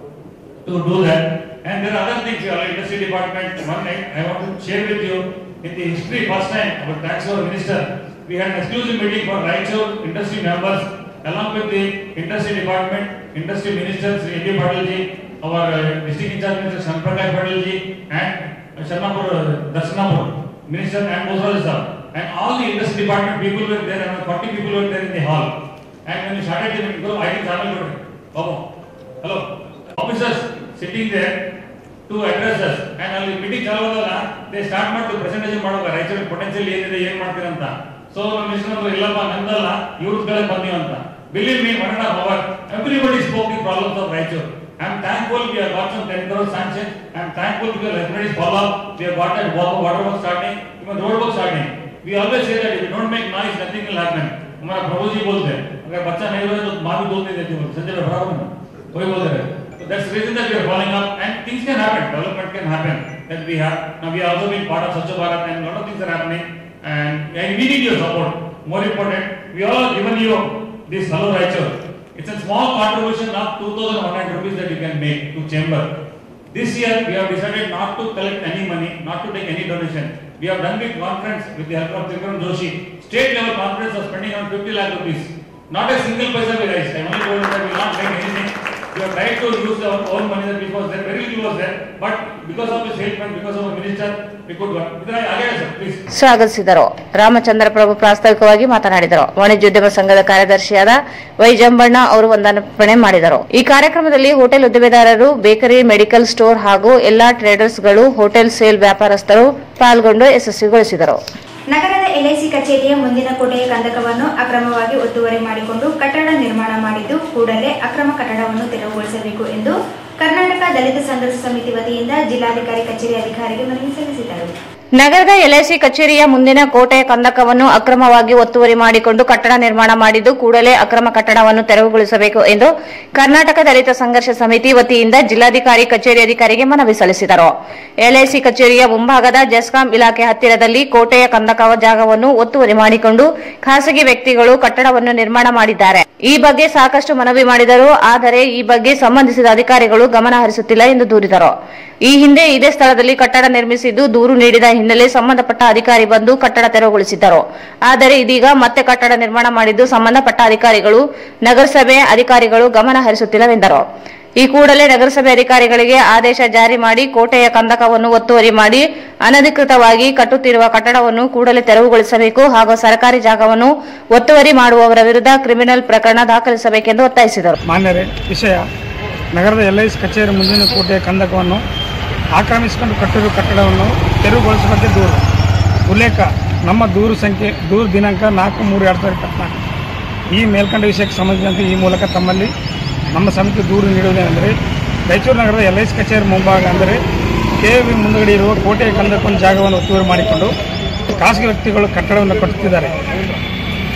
H: to do that. And there are other things, our industry department, one night, I want to share with you, in the history, first time, our tax or minister, we had an exclusive meeting for Raichur industry members, along with the industry department, industry minister, Sri A.P. Patil ji, our uh, district in charge minister, Shanprakash Patil ji, and Sharnapur, uh, Darshanapur, minister and Boswal sir. And all the industry department people were there, and 40 people were there in the hall. And when we started the meeting, go, I think Channel Babu, hello, officers sitting there to address us and ಅಲ್ಲಿ meeting ಚಾಲು ಆದಾಗ they start ಮಾಡಿ presentation ಮಾಡುವಾಗ ರಾಯಚೂರಿನ potential ಏನಿದೆ ಏನ್ ಮಾಡ್ತೀರ ಅಂತ ಸೊ ನಮ್ಮ ಮಿನಿಸ್ಟರ್ ಇಲ್ಲಪ್ಪ ನಂದಲ್ಲ ಇವ್ರ ಕಡೆ ಬಂದೀವಿ ಅಂತ believe me one and our everybody spoke the problems of Raichur I am thankful we have got some 10 crore sanction I am thankful because everybody follow up we have got that water, water work starting even road work starting we always say that if you don't make noise nothing will happen हमारा प्रभु जी बोलते हैं अगर बच्चा नहीं रोए तो माँ भी दूध नहीं देती बोलते संजय भाई बराबर ना वही बोलते रहे so that's the reason that we are following up and things can happen development can happen that we have now we have also been part of Swachh Bharat and a lot of things are happening and, and we need your support more important we all have given you this hello Raichur it's a small contribution of 2100 rupees that you can make to chamber this year we have decided not to collect any money not to take any donation we have done big conference with the help of Trikram Joshi state level conference of spending around 50 lakh rupees not a single paisa we raised I only told you that we will not make anything we have tried to use our own money that which was there, very little was there, but because of his help and because of our minister, we could work. Again, sir, please.
C: ಸ್ವಾಗತಿಸಿದರು ರಾಮಚಂದ್ರ ಪ್ರಭು ಪ್ರಾಸ್ತಾವಿಕವಾಗಿ ಮಾತನಾಡಿದರು ವಾಣಿಜ್ಯೋದ್ಯಮ ಸಂಘದ ಕಾರ್ಯದರ್ಶಿಯಾದ Y Jambanna ಅವರು ವಂದನಾರ್ಪಣೆ ಮಾಡಿದರು ಈ ಕಾರ್ಯಕ್ರಮದಲ್ಲಿ hotel ಉದ್ದಿಮೆದಾರರು ಬೇಕರಿ ಮೆಡಿಕಲ್ ಸ್ಟೋರ್ ಹಾಗೂ ಎಲ್ಲಾ ಟ್ರೇಡರ್ಸ್ಗಳು ಹೋಟೆಲ್ ಸೇಲ್ ವ್ಯಾಪಾರಸ್ಥರು ಪಾಲ್ಗೊಂಡು ಯಶಸ್ವಿಗೊಳಿಸಿದರು
A: ನಗರದ ಎಲ್ಐಸಿ ಕಚೇರಿಯ ಮುಂದಿನ ಕೋಟೆಯ ಕಂದಕವನ್ನು ಅಕ್ರಮವಾಗಿ ಒತ್ತುವರಿ ಮಾಡಿಕೊಂಡು ಕಟ್ಟಡ ನಿರ್ಮಾಣ ಮಾಡಿದ್ದು ಕೂಡಲೇ ಅಕ್ರಮ ಕಟ್ಟಡವನ್ನು ತೆರವುಗೊಳಿಸಬೇಕು ಎಂದು ಕರ್ನಾಟಕ ದಲಿತ ಸಂಘರ್ಷ ಸಮಿತಿ ವತಿಯಿಂದ ಜಿಲ್ಲಾಧಿಕಾರಿ ಕಚೇರಿ ಅಧಿಕಾರಿಗೆ ಮನವಿ ಸಲ್ಲಿಸಿದರು
C: ನಗರದ ಎಲ್ಐಸಿ ಕಚೇರಿಯ ಮುಂದಿನ ಕೋಟೆಯ ಕಂದಕವನ್ನು ಅಕ್ರಮವಾಗಿ ಒತ್ತುವರಿ ಮಾಡಿಕೊಂಡು ಕಟ್ಟಡ ನಿರ್ಮಾಣ ಮಾಡಿದ್ದು ಕೂಡಲೇ ಅಕ್ರಮ ಕಟ್ಟಡವನ್ನು ತೆರವುಗೊಳಿಸಬೇಕು ಎಂದು ಕರ್ನಾಟಕ ದಲಿತ ಸಂಘರ್ಷ ಸಮಿತಿ ವತಿಯಿಂದ ಜಿಲ್ಲಾಧಿಕಾರಿ ಕಚೇರಿ ಅಧಿಕಾರಿಗೆ ಮನವಿ ಸಲ್ಲಿಸಿದರು ಎಲ್ಐಸಿ ಕಚೇರಿಯ ಮುಂಭಾಗದ ಜೆಸ್ಕಾಂ ಇಲಾಖೆ ಹತ್ತಿರದಲ್ಲಿ ಕೋಟೆಯ ಕಂದಕ ಜಾಗವನ್ನು ಒತ್ತುವರಿ ಮಾಡಿಕೊಂಡು ಖಾಸಗಿ ವ್ಯಕ್ತಿಗಳು ಕಟ್ಟಡವನ್ನು ನಿರ್ಮಾಣ ಮಾಡಿದ್ದಾರೆ ಈ ಬಗ್ಗೆ ಸಾಕಷ್ಟು ಮನವಿ ಮಾಡಿದರು ಆದರೆ ಈ ಬಗ್ಗೆ ಸಂಬಂಧಿಸಿದ ಅಧಿಕಾರಿಗಳು ಗಮನ ಹರಿಸುತ್ತಿಲ್ಲ ಎಂದು ದೂರಿದರು ಈ ಹಿಂದೆ ಇದೇ ಸ್ಥಳದಲ್ಲಿ ಕಟ್ಟಡ ನಿರ್ಮಿಸಿದ್ದು ದೂರು ನೀಡಿದ ಹಿನ್ನೆಲೆ ಸಂಬಂಧಪಟ್ಟ ಅಧಿಕಾರಿ ಬಂದು ಕಟ್ಟಡ ತೆರವುಗೊಳಿಸಿದ್ದರು ಆದರೆ ಇದೀಗ ಮತ್ತೆ ಕಟ್ಟಡ ನಿರ್ಮಾಣ ಮಾಡಿದ್ದು ಸಂಬಂಧಪಟ್ಟ ಅಧಿಕಾರಿಗಳು ನಗರಸಭೆ ಅಧಿಕಾರಿಗಳು ಗಮನ ಹರಿಸುತ್ತಿಲ್ಲವೆಂದರು ಈ ಕೂಡಲೇ ನಗರಸಭೆ ಅಧಿಕಾರಿಗಳಿಗೆ ಆದೇಶ ಜಾರಿ ಮಾಡಿ ಕೋಟೆಯ ಕಂದಕವನ್ನು ಒತ್ತುವರಿ ಮಾಡಿ ಅನಧಿಕೃತವಾಗಿ ಕಟ್ಟುತ್ತಿರುವ ಕಟ್ಟಡವನ್ನು ಕೂಡಲೇ ತೆರವುಗೊಳಿಸಬೇಕು ಹಾಗೂ ಸರ್ಕಾರಿ ಜಾಗವನ್ನು ಒತ್ತುವರಿ ಮಾಡುವವರ ವಿರುದ್ಧ ಕ್ರಿಮಿನಲ್ ಪ್ರಕರಣ ದಾಖಲಿಸಬೇಕೆಂದು ಒತ್ತಾಯಿಸಿದರು
I: ಮಾನ್ಯರೇ ವಿಷಯ ನಗರದ ಎಲ್ ಐ ಸಿ ಕಚೇರಿ ಮುಂದಿನ ಕೋಟೆಯ ಕಂದಕವನ್ನು ಆಕ್ರಮಿಸಿಕೊಂಡು ಕಟ್ಟಿರುವ ಕಟ್ಟಡವನ್ನು ತೆರವುಗೊಳಿಸುವಂತೆ ದೂರು ಉಲ್ಲೇಖ ನಮ್ಮ ದೂರು ಸಂಖ್ಯೆ ದೂರು ದಿನಾಂಕ ನಾಲ್ಕು ಮೂರು ಎರಡು ಸಾವಿರದ ಇಪ್ಪತ್ನಾಲ್ಕು ಈ ಮೇಲ್ಕಂಡ ವಿಷಯಕ್ಕೆ ಸಂಬಂಧಿಸಿದಂತೆ ಈ ಮೂಲಕ ತಮ್ಮಲ್ಲಿ ನಮ್ಮ ಸಮಿತಿ ದೂರು ನೀಡುವುದೇನೆಂದರೆ ರಾಯಚೂರು ನಗರದ ಎಲ್ ಐ ಸಿ ಕಚೇರಿ ಮುಂಭಾಗ ಅಂದರೆ ಕೆ ವಿ ಮುಂದುಗಡೆ ಇರುವ ಕೋಟೆಯ ಕಂದಕ್ಕೊಂದು ಜಾಗವನ್ನು ಒತ್ತುವರಿ ಮಾಡಿಕೊಂಡು ಖಾಸಗಿ ವ್ಯಕ್ತಿಗಳು ಕಟ್ಟಡವನ್ನು ಕಟ್ಟುತ್ತಿದ್ದಾರೆ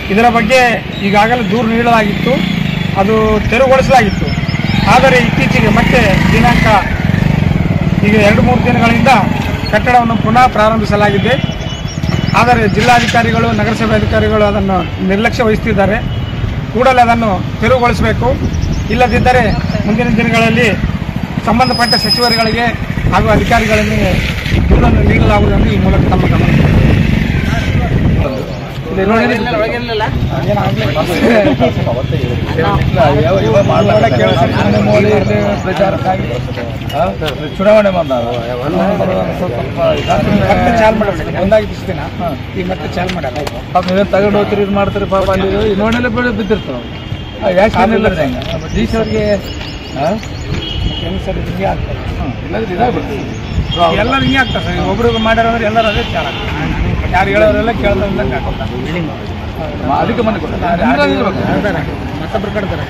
I: ಇದರ ಬಗ್ಗೆ ಈಗಾಗಲೇ ದೂರು ನೀಡಲಾಗಿತ್ತು ಅದು ತೆರವುಗೊಳಿಸಲಾಗಿತ್ತು ಆದರೆ ಇತ್ತೀಚೆಗೆ ಮತ್ತೆ ದಿನಾಂಕ ಈಗ ಎರಡು ಮೂರು ದಿನಗಳಿಂದ ಕಟ್ಟಡವನ್ನು ಪುನಃ ಪ್ರಾರಂಭಿಸಲಾಗಿದೆ ಆದರೆ ಜಿಲ್ಲಾಧಿಕಾರಿಗಳು ನಗರಸಭೆ ಅಧಿಕಾರಿಗಳು ಅದನ್ನು ನಿರ್ಲಕ್ಷ್ಯ ವಹಿಸುತ್ತಿದ್ದಾರೆ ಕೂಡಲೇ ಅದನ್ನು ತೆರವುಗೊಳಿಸಬೇಕು ಇಲ್ಲದಿದ್ದರೆ ಮುಂದಿನ ದಿನಗಳಲ್ಲಿ ಸಂಬಂಧಪಟ್ಟ ಸಚಿವರುಗಳಿಗೆ ಹಾಗೂ ಅಧಿಕಾರಿಗಳಿಗೆ ದೂರನ್ನು ನೀಡಲಾಗುವುದೆಂದು ಈ ಮೂಲಕ ತಮ್ಮ ಗಮನ
J: ಚುನಾವಣೆ ಬಂದ
I: ಮತ್ತೆ ಚಾಲ್ ಮಾಡಬೇಕು ಒಂದಾಗಿ ದಿನ ಈಗ ಮತ್ತೆ ಚಾಲ್ ಮಾಡಲ್ಲ
J: ಪಾಪ ನೀವೇ ತಗೊಂಡು ಹೋಗ್ತೀರಿ ಇದು ಮಾಡ್ತೀರಿ ಪಾಪ ಅಲ್ಲಿ ನೋಡಿಲ್ಲ ಬೆಳೆ ಬಿದ್ದಿರ್ತಾವ ಯಾಕೆ ಇಲ್ಲ ಡಿ ಸಿ ಅವ್ರಿಗೆ
I: ಸರಿ ಹಿಂಗೆ ಆಗ್ತದೆ
J: ಇಲ್ಲಾಂದ್ರೆ ಇದಾಗ್ಬಿಡ್ತದೆ
I: ಎಲ್ಲರೂ ಹಿಂಗೆ ಆಗ್ತದೆ ಸರ್ ಒಬ್ರಿಗೆ ಮಾಡ್ಯಾರಂದ್ರೆ ಎಲ್ಲರೂ ಅದೇ ಚಾಲ ಯಾರು ಹೇಳೋರೆಲ್ಲ ಕೇಳ್ದಂಗೆ ಹಾಕೋತಾರೆ
J: ಅದಕ್ಕೆ ಮನೆ
I: ಮತ್ತೊಬ್ರು ಕಡ್ತಾರೆ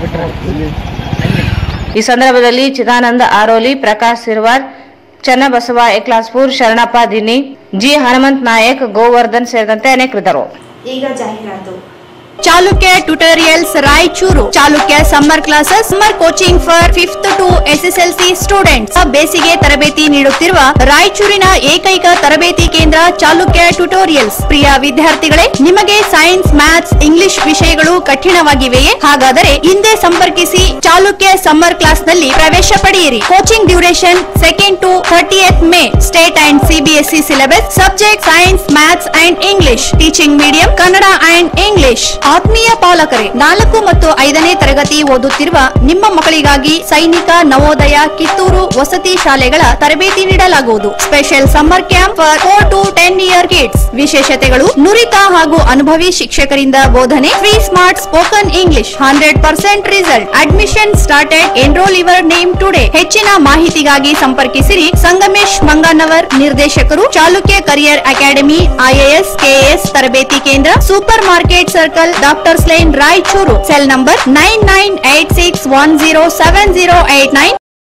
C: ಈ ಸಂದರ್ಭದಲ್ಲಿ ಚಿದಾನಂದ ಆರೋಲಿ ಪ್ರಕಾಶ್ ಸಿರ್ವಾರ್ ಚನ್ನಬಸವ ಎಕ್ಲಾಸ್ಪುರ್ ಶರಣಪ್ಪ ದಿನಿ ಜಿ ಹನುಮಂತ್ ನಾಯಕ್ ಗೋವರ್ಧನ್ ಸೇರಿದಂತೆ ಅನೇಕರಿದ್ದರು
A: ಈಗ ಜಾಹೀರಾತು
B: Chalukya tutorials Raichur Chalukya summer classes summer coaching for fifth to SSLC students ಬೇಸಿಗೆ ತರಬೇತಿ ನೀಡುತ್ತಿರುವ ರಾಯಚೂರಿನ ಏಕೈಕ ತರಬೇತಿ ಕೇಂದ್ರ ಚಾಲುಕ್ಯ ಟ್ಯುಟೋರಿಯಲ್ಸ್ ಪ್ರಿಯ ವಿದ್ಯಾರ್ಥಿಗಳೇ ನಿಮಗೆ ಸೈನ್ಸ್ ಮ್ಯಾಥ್ಸ್ ಇಂಗ್ಲಿಷ್ ವಿಷಯಗಳು ಕಠಿಣವಾಗಿವೆಯೇ ಹಾಗಾದರೆ ಹಿಂದೆ ಸಂಪರ್ಕಿಸಿ ಚಾಲುಕ್ಯ ಸಮ್ಮರ್ ಕ್ಲಾಸ್ ನಲ್ಲಿ ಪ್ರವೇಶ ಪಡೆಯಿರಿ coaching duration second to thirtieth May state and CBSE syllabus subject science maths and English teaching medium Kannada and English ಆತ್ಮೀಯ ಪಾಲಕರೇ ನಾಲ್ಕು ಮತ್ತು ಐದನೇ ತರಗತಿ ಓದುತ್ತಿರುವ ನಿಮ್ಮ ಮಕ್ಕಳಿಗಾಗಿ ಸೈನಿಕ ನವೋದಯ ಕಿತ್ತೂರು ವಸತಿ ಶಾಲೆಗಳ ತರಬೇತಿ ನೀಡಲಾಗುವುದು special summer camp for four to ten year kids ವಿಶೇಷತೆಗಳು ನುರಿತ ಹಾಗೂ ಅನುಭವಿ ಶಿಕ್ಷಕರಿಂದ ಬೋಧನೆ free smart spoken English hundred percent result admission started enroll your name today ಹೆಚ್ಚಿನ ಮಾಹಿತಿಗಾಗಿ ಸಂಪರ್ಕಿಸಿರಿ ಸಂಗಮೇಶ್ ಮಂಗಾನವರ್ ನಿರ್ದೇಶಕರು Chalukya career academy IAS KAS ತರಬೇತಿ ಕೇಂದ್ರ super market circle doctors line Raichur cell number nine nine eight six one zero seven zero eight nine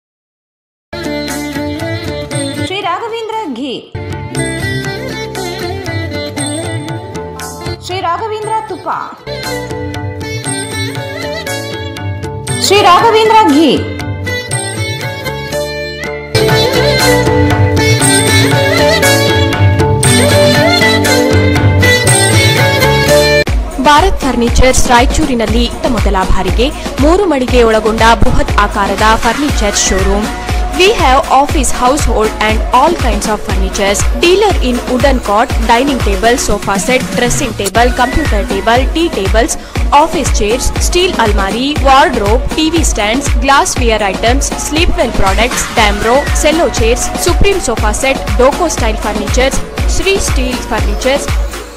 K: Shri Raghavendra ghee Shri Raghavendra ತುಪ್ಪ Shri Raghavendra ghee
D: Bharat furnitures ರಾಯಚೂರಿನಲ್ಲಿ ಇತ್ತ ಮೊದಲ ಬಾರಿಗೆ ಮೂರು ಮಳಿಗೆ ಒಳಗೊಂಡ ಬೃಹತ್ ಆಕಾರದ furniture showroom we have office household and all kinds of furnitures dealer in wooden cot dining table sofa set dressing table computer table tea tables office chairs steel ಅಲ್ಮಾರಿ wardrobe TV stands glassware items Sleepwell products Damro Cello chairs Supreme sofa set ಡೋಕೋ style furnitures Shri steel furnitures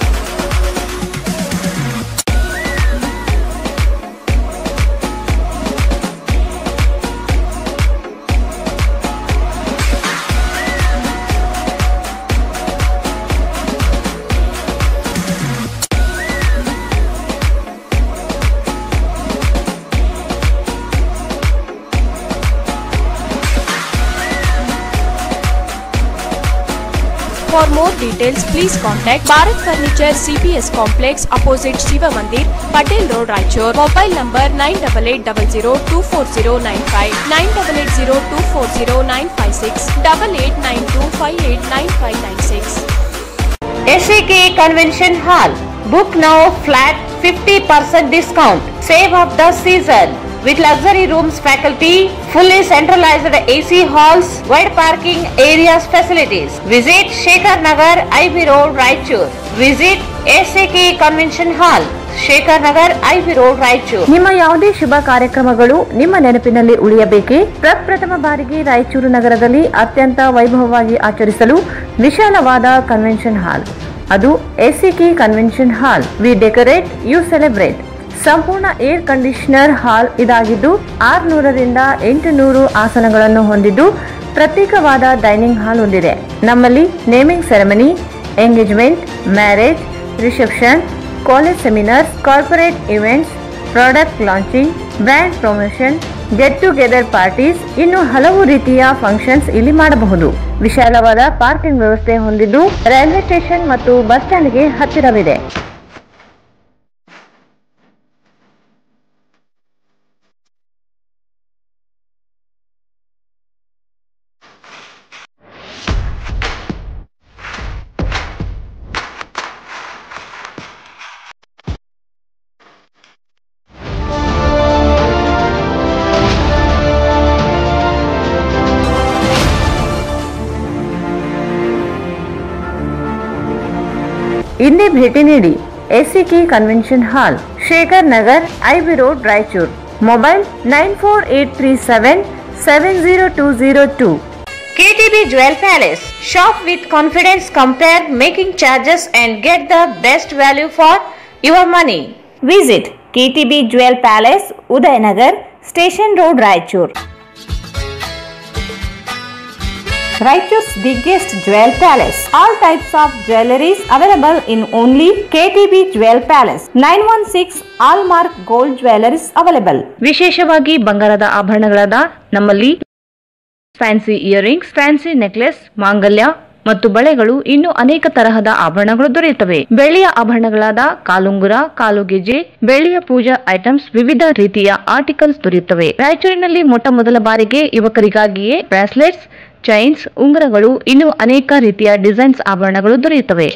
D: For more details, please contact Bharat Furniture CPS Complex opposite Shiva Mandir, Patel Road, Raichur. Mobile number 9880240959, 9880240956, 8892589596.
C: SAK Convention Hall. Book now flat 50% discount. Save of the season. With luxury rooms, faculty, fully centralized AC halls, wide parking areas facilities. Visit Shekhar Nagar, IB Road, Raichur. Visit SAK Convention Hall. Shekhar Nagar IB road Raichur ನಿಮ್ಮ ಯಾವುದೇ ಶುಭ ಕಾರ್ಯಕ್ರಮಗಳು ನಿಮ್ಮ ನೆನಪಿನಲ್ಲಿ ಉಳಿಯಬೇಕೇ ಪ್ರಪ್ರಥಮ ಬಾರಿಗೆ ರಾಯಚೂರು ನಗರದಲ್ಲಿ ಅತ್ಯಂತ ವೈಭವವಾಗಿ ಆಚರಿಸಲು ವಿಶಾಲವಾದ ಕನ್ವೆನ್ಷನ್ ಹಾಲ್ ಅದು SAK convention hall we decorate you celebrate ಸಂಪೂರ್ಣ ಏರ್ ಕಂಡೀಷನರ್ ಹಾಲ್ ಇದಾಗಿದ್ದು ಆರ್ನೂರರಿಂದ ಎಂಟು ನೂರು ಆಸನಗಳನ್ನು ಹೊಂದಿದ್ದು ಪ್ರತ್ಯೇಕವಾದ ಡೈನಿಂಗ್ ಹಾಲ್ ಹೊಂದಿದೆ ನಮ್ಮಲ್ಲಿ naming ceremony engagement marriage reception college seminars corporate events product launching brand promotion get together parties ಇನ್ನು ಹಲವು ರೀತಿಯ ಫಂಕ್ಷನ್ಸ್ ಇಲ್ಲಿ ಮಾಡಬಹುದು ವಿಶಾಲವಾದ ಪಾರ್ಕಿಂಗ್ ವ್ಯವಸ್ಥೆ ಹೊಂದಿದ್ದು ರೈಲ್ವೆ ಸ್ಟೇಷನ್ ಮತ್ತು ಬಸ್ ಸ್ಟ್ಯಾಂಡ್ಗೆ ಹತ್ತಿರವಿದೆ ಇಂದೇ ಭೇಟಿ ನೀಡಿ SAK convention hall Shekhar Nagar IB road Raichur mobile nine four eight three seven seven zero two zero two KTB Jewel Palace. Shop with confidence, compare making charges and get the best value for your money. Visit KTB Jewel Palace, Udayanagar, Station Road, Raichur. Raichur's biggest jewel palace. All types of jewelries available in only KTB Jewel Palace. 916 Allmark Gold Jewelries available. ವಿಶೇಷವಾಗಿ ಬಂಗಾರದ ಆಭರಣಗಳಾದ ನಮ್ಮಲ್ಲಿ fancy earrings fancy necklace ಮಾಂಗಲ್ಯ ಮತ್ತು ಬಳೆಗಳು ಇನ್ನು ಅನೇಕ ತರಹದ ಆಭರಣಗಳು ದೊರೆಯುತ್ತವೆ ಬೆಳ್ಳಿಯ ಆಭರಣಗಳಾದ ಕಾಲುಂಗುರ ಕಾಲುಗೆಜೆ ಬೆಳ್ಳಿಯ ಪೂಜಾ ಐಟಮ್ಸ್ ವಿವಿಧ ರೀತಿಯ ಆರ್ಟಿಕಲ್ಸ್ ದೊರೆಯುತ್ತವೆ ರಾಯಚೂರಿನಲ್ಲಿ ಮೊಟ್ಟ ಮೊದಲ ಬಾರಿಗೆ ಯುವಕರಿಗಾಗಿಯೇ ಬ್ರಾಸ್ಲೆಟ್ಸ್ ಚೈನ್ಸ್ ಉಂಗುರಗಳು ಇನ್ನು ಅನೇಕ ರೀತಿಯ ಡಿಸೈನ್ಸ್ ಆಭರಣಗಳು ದೊರೆಯುತ್ತವೆ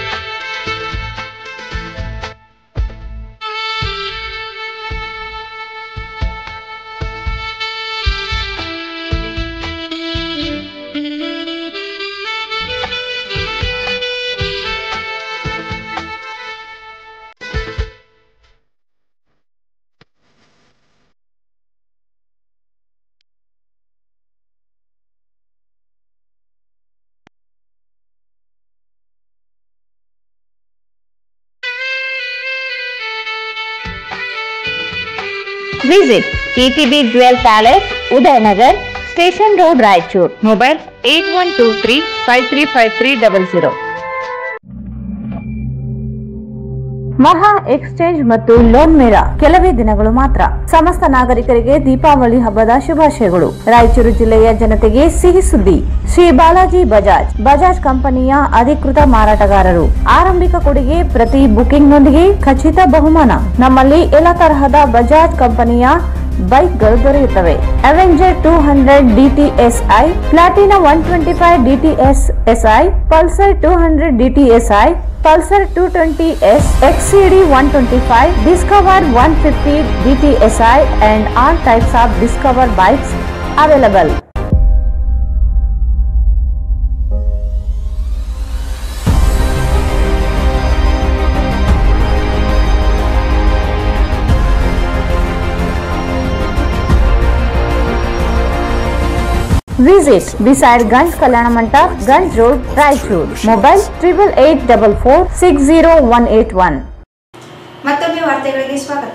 C: Visit TTB Jewel Palace, Udayanagar, Station Road, Raichur. Mobile 8123 535300. ಮಹಾ ಎಕ್ಸ್ಚೇಂಜ್ ಮತ್ತು ಲೋನ್ ಮೇಳ ಕೆಲವೇ ದಿನಗಳು ಮಾತ್ರ ಸಮಸ್ತ ನಾಗರಿಕರಿಗೆ ದೀಪಾವಳಿ ಹಬ್ಬದ ಶುಭಾಶಯಗಳು ರಾಯಚೂರು ಜಿಲ್ಲೆಯ ಜನತೆಗೆ ಸಿಹಿ ಸುದ್ದಿ ಶ್ರೀ ಬಾಲಾಜಿ ಬಜಾಜ್ ಬಜಾಜ್ ಕಂಪನಿಯ ಅಧಿಕೃತ ಮಾರಾಟಗಾರರು ಆರಂಭಿಕ ಕೊಡುಗೆ ಪ್ರತಿ ಬುಕಿಂಗ್ನೊಂದಿಗೆ ಖಚಿತ ಬಹುಮಾನ ನಮ್ಮಲ್ಲಿ ಎಲ್ಲ ತರಹದ ಬಜಾಜ್ ಕಂಪನಿಯ ಬೈಕ್ಗಳು ದೊರೆಯುತ್ತವೆ Avenger two hundred DTSi Platina one twenty five DTS SI Pulsar two hundred DTSi Pulsar two twenty S XCD one twenty five Discover one fifty DTSi and all types of Discover bikes available Visit beside Ganj Kalyana Mandap, Ganj Road, Raichur. Mobile triple eight double four six zero one eight one.
A: ಮತ್ತೊಮ್ಮೆ ವಾರ್ತೆಗಳಿಗೆ ಸ್ವಾಗತ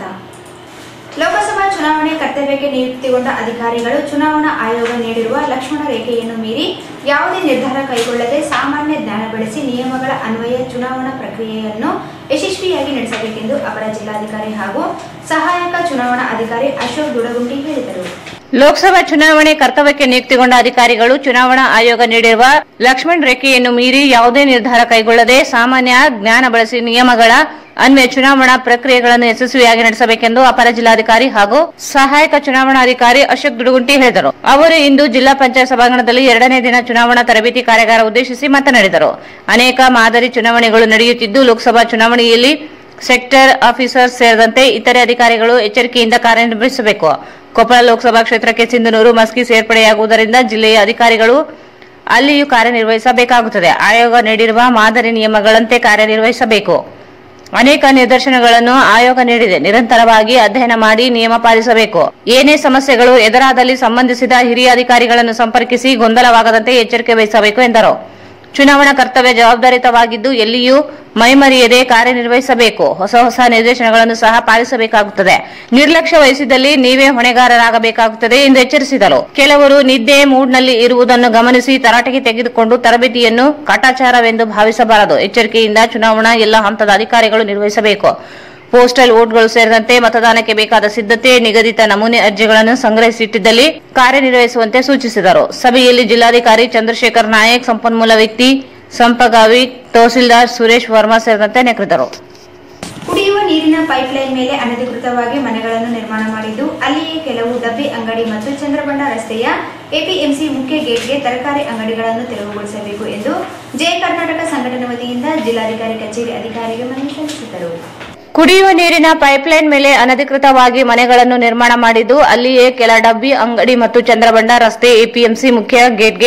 A: ಲೋಕಸಭಾ ಚುನಾವಣೆ ಕರ್ತವ್ಯಕ್ಕೆ ನಿಯುಕ್ತಿಗೊಂಡ ಅಧಿಕಾರಿಗಳು ಚುನಾವಣಾ ಆಯೋಗ ನೀಡಿರುವ ಲಕ್ಷ್ಮಣ ರೇಖೆಯನ್ನು ಮೀರಿ ಯಾವುದೇ ನಿರ್ಧಾರ ಕೈಗೊಳ್ಳದೆ ಸಾಮಾನ್ಯ ಜ್ಞಾನ ಬಳಸಿ ನಿಯಮಗಳ ಅನ್ವಯ ಚುನಾವಣಾ ಪ್ರಕ್ರಿಯೆಯನ್ನು ಯಶಸ್ವಿಯಾಗಿ ನಡೆಸಬೇಕೆಂದು ಅಪರ ಜಿಲ್ಲಾಧಿಕಾರಿ ಹಾಗೂ ಸಹಾಯಕ ಚುನಾವಣಾ ಅಧಿಕಾರಿ ಅಶೋಕ್ ದುಡಗುಂಟಿ ಹೇಳಿದರು
C: ಲೋಕಸಭಾ ಚುನಾವಣೆ ಕರ್ತವ್ಯಕ್ಕೆ ನಿಯುಕ್ತಿಗೊಂಡ ಅಧಿಕಾರಿಗಳು ಚುನಾವಣಾ ಆಯೋಗ ನೀಡಿರುವ ಲಕ್ಷ್ಮಣ್ ರೇಖೆಯನ್ನು ಮೀರಿ ಯಾವುದೇ ನಿರ್ಧಾರ ಕೈಗೊಳ್ಳದೆ ಸಾಮಾನ್ಯ ಜ್ಞಾನ ಬಳಸಿ ನಿಯಮಗಳ ಅನ್ವಯ ಚುನಾವಣಾ ಪ್ರಕ್ರಿಯೆಗಳನ್ನು ಯಶಸ್ವಿಯಾಗಿ ನಡೆಸಬೇಕೆಂದು ಅಪರ ಜಿಲ್ಲಾಧಿಕಾರಿ ಹಾಗೂ ಸಹಾಯಕ ಚುನಾವಣಾಧಿಕಾರಿ ಅಶೋಕ್ ದುಡುಗುಂಟಿ ಹೇಳಿದರು ಅವರು ಇಂದು ಜಿಲ್ಲಾ ಪಂಚಾಯತ್ ಸಭಾಂಗಣದಲ್ಲಿ ಎರಡನೇ ದಿನ ಚುನಾವಣಾ ತರಬೇತಿ ಕಾರ್ಯಾಗಾರ ಉದ್ದೇಶಿಸಿ ಮಾತನಾಡಿದರು ಅನೇಕ ಮಾದರಿ ಚುನಾವಣೆಗಳು ನಡೆಯುತ್ತಿದ್ದು ಲೋಕಸಭಾ ಚುನಾವಣೆಯಲ್ಲಿ ಸೆಕ್ಟರ್ ಆಫೀಸರ್ ಸೇರಿದಂತೆ ಇತರೆ ಅಧಿಕಾರಿಗಳು ಎಚ್ಚರಿಕೆಯಿಂದ ಕಾರ್ಯನಿರ್ವಹಿಸಬೇಕು ಕೊಪ್ಪಳ ಲೋಕಸಭಾ ಕ್ಷೇತ್ರಕ್ಕೆ ಸಿಂಧನೂರು ಮಸ್ಕಿ ಸೇರ್ಪಡೆಯಾಗುವುದರಿಂದ ಜಿಲ್ಲೆಯ ಅಧಿಕಾರಿಗಳು ಅಲ್ಲಿಯೂ ಕಾರ್ಯನಿರ್ವಹಿಸಬೇಕಾಗುತ್ತದೆ ಆಯೋಗ ನೀಡಿರುವ ಮಾದರಿ ನಿಯಮಗಳಂತೆ ಕಾರ್ಯನಿರ್ವಹಿಸಬೇಕು ಅನೇಕ ನಿದರ್ಶನಗಳನ್ನು ಆಯೋಗ ನೀಡಿದೆ ನಿರಂತರವಾಗಿ ಅಧ್ಯಯನ ಮಾಡಿ ನಿಯಮ ಪಾಲಿಸಬೇಕು ಏನೇ ಸಮಸ್ಯೆಗಳು ಎದುರಾದಲ್ಲಿ ಸಂಬಂಧಿಸಿದ ಹಿರಿಯ ಅಧಿಕಾರಿಗಳನ್ನು ಸಂಪರ್ಕಿಸಿ ಗೊಂದಲವಾಗದಂತೆ ಎಚ್ಚರಿಕೆ ವಹಿಸಬೇಕು ಎಂದರು ಚುನಾವಣಾ ಕರ್ತವ್ಯ ಜವಾಬ್ದಾರಿತವಾಗಿದ್ದು ಎಲ್ಲಿಯೂ ಮೈಮರೆಯದೆ ಕಾರ್ಯನಿರ್ವಹಿಸಬೇಕು ಹೊಸ ಹೊಸ ನಿರ್ದೇಶನಗಳನ್ನು ಸಹ ಪಾಲಿಸಬೇಕಾಗುತ್ತದೆ ನಿರ್ಲಕ್ಷ್ಯ ವಹಿಸಿದಲ್ಲಿ ನೀವೇ ಹೊಣೆಗಾರರಾಗಬೇಕಾಗುತ್ತದೆ ಎಂದು ಎಚ್ಚರಿಸಿದರು ಕೆಲವರು ನಿದ್ದೆ ಮೂಡ್ನಲ್ಲಿ ಇರುವುದನ್ನು ಗಮನಿಸಿ ತರಾಟೆಗೆ ತೆಗೆದುಕೊಂಡು ತರಬೇತಿಯನ್ನು ಕಾಟಾಚಾರವೆಂದು ಭಾವಿಸಬಾರದು ಎಚ್ಚರಿಕೆಯಿಂದ ಚುನಾವಣಾ ಎಲ್ಲ ಹಂತದ ಅಧಿಕಾರಿಗಳು ನಿರ್ವಹಿಸಬೇಕು ಪೋಸ್ಟಲ್ ವೋಟ್ಗಳು ಸೇರಿದಂತೆ ಮತದಾನಕ್ಕೆ ಬೇಕಾದ ಸಿದ್ಧತೆ ನಿಗದಿತ ನಮೂನೆ ಅರ್ಜಿಗಳನ್ನು ಸಂಗ್ರಹಿಸಿಟ್ಟಿದ್ದಲ್ಲಿ ಕಾರ್ಯನಿರ್ವಹಿಸುವಂತೆ ಸೂಚಿಸಿದರು ಸಭೆಯಲ್ಲಿ ಜಿಲ್ಲಾಧಿಕಾರಿ ಚಂದ್ರಶೇಖರ್ ನಾಯಕ್ ಸಂಪನ್ಮೂಲ ವ್ಯಕ್ತಿ ಸಂಪಗಾವಿ ತಹಸೀಲ್ದಾರ್ ಸುರೇಶ್ ವರ್ಮಾ ಸೇರಿದಂತೆ ಅನೇಕರಿದ್ದರು
A: ಕುಡಿಯುವ ನೀರಿನ ಪೈಪ್ಲೈನ್ ಮೇಲೆ ಅನಧಿಕೃತವಾಗಿ ಮನೆಗಳನ್ನು ನಿರ್ಮಾಣ ಮಾಡಿದ್ದು ಅಲ್ಲಿಯೇ ಕೆಲವು ಡಬ್ಬಿ ಅಂಗಡಿ ಮತ್ತು ಚಂದ್ರಬಂಡ ರಸ್ತೆಯ ಎಪಿಎಂಸಿ ಮುಖ್ಯ ಗೇಟ್ಗೆ ತರಕಾರಿ ಅಂಗಡಿಗಳನ್ನು ತೆರವುಗೊಳಿಸಬೇಕು ಎಂದು ಜಯ ಕರ್ನಾಟಕ ಸಂಘಟನೆ ವತಿಯಿಂದ ಜಿಲ್ಲಾಧಿಕಾರಿ ಕಚೇರಿ ಅಧಿಕಾರಿಗೆ ಮನವಿ ಸಲ್ಲಿಸಿದರು
C: ಕುಡಿಯುವ ನೀರಿನ ಪೈಪ್ಲೈನ್ ಮೇಲೆ ಅನಧಿಕೃತವಾಗಿ ಮನೆಗಳನ್ನು ನಿರ್ಮಾಣ ಮಾಡಿದ್ದು ಅಲ್ಲಿಯೇ ಕೆಲ ಡಬ್ಬಿ ಅಂಗಡಿ ಮತ್ತು ಚಂದ್ರಬಂಡ ರಸ್ತೆ ಎಪಿಎಂಸಿ ಮುಖ್ಯ ಗೇಟ್ಗೆ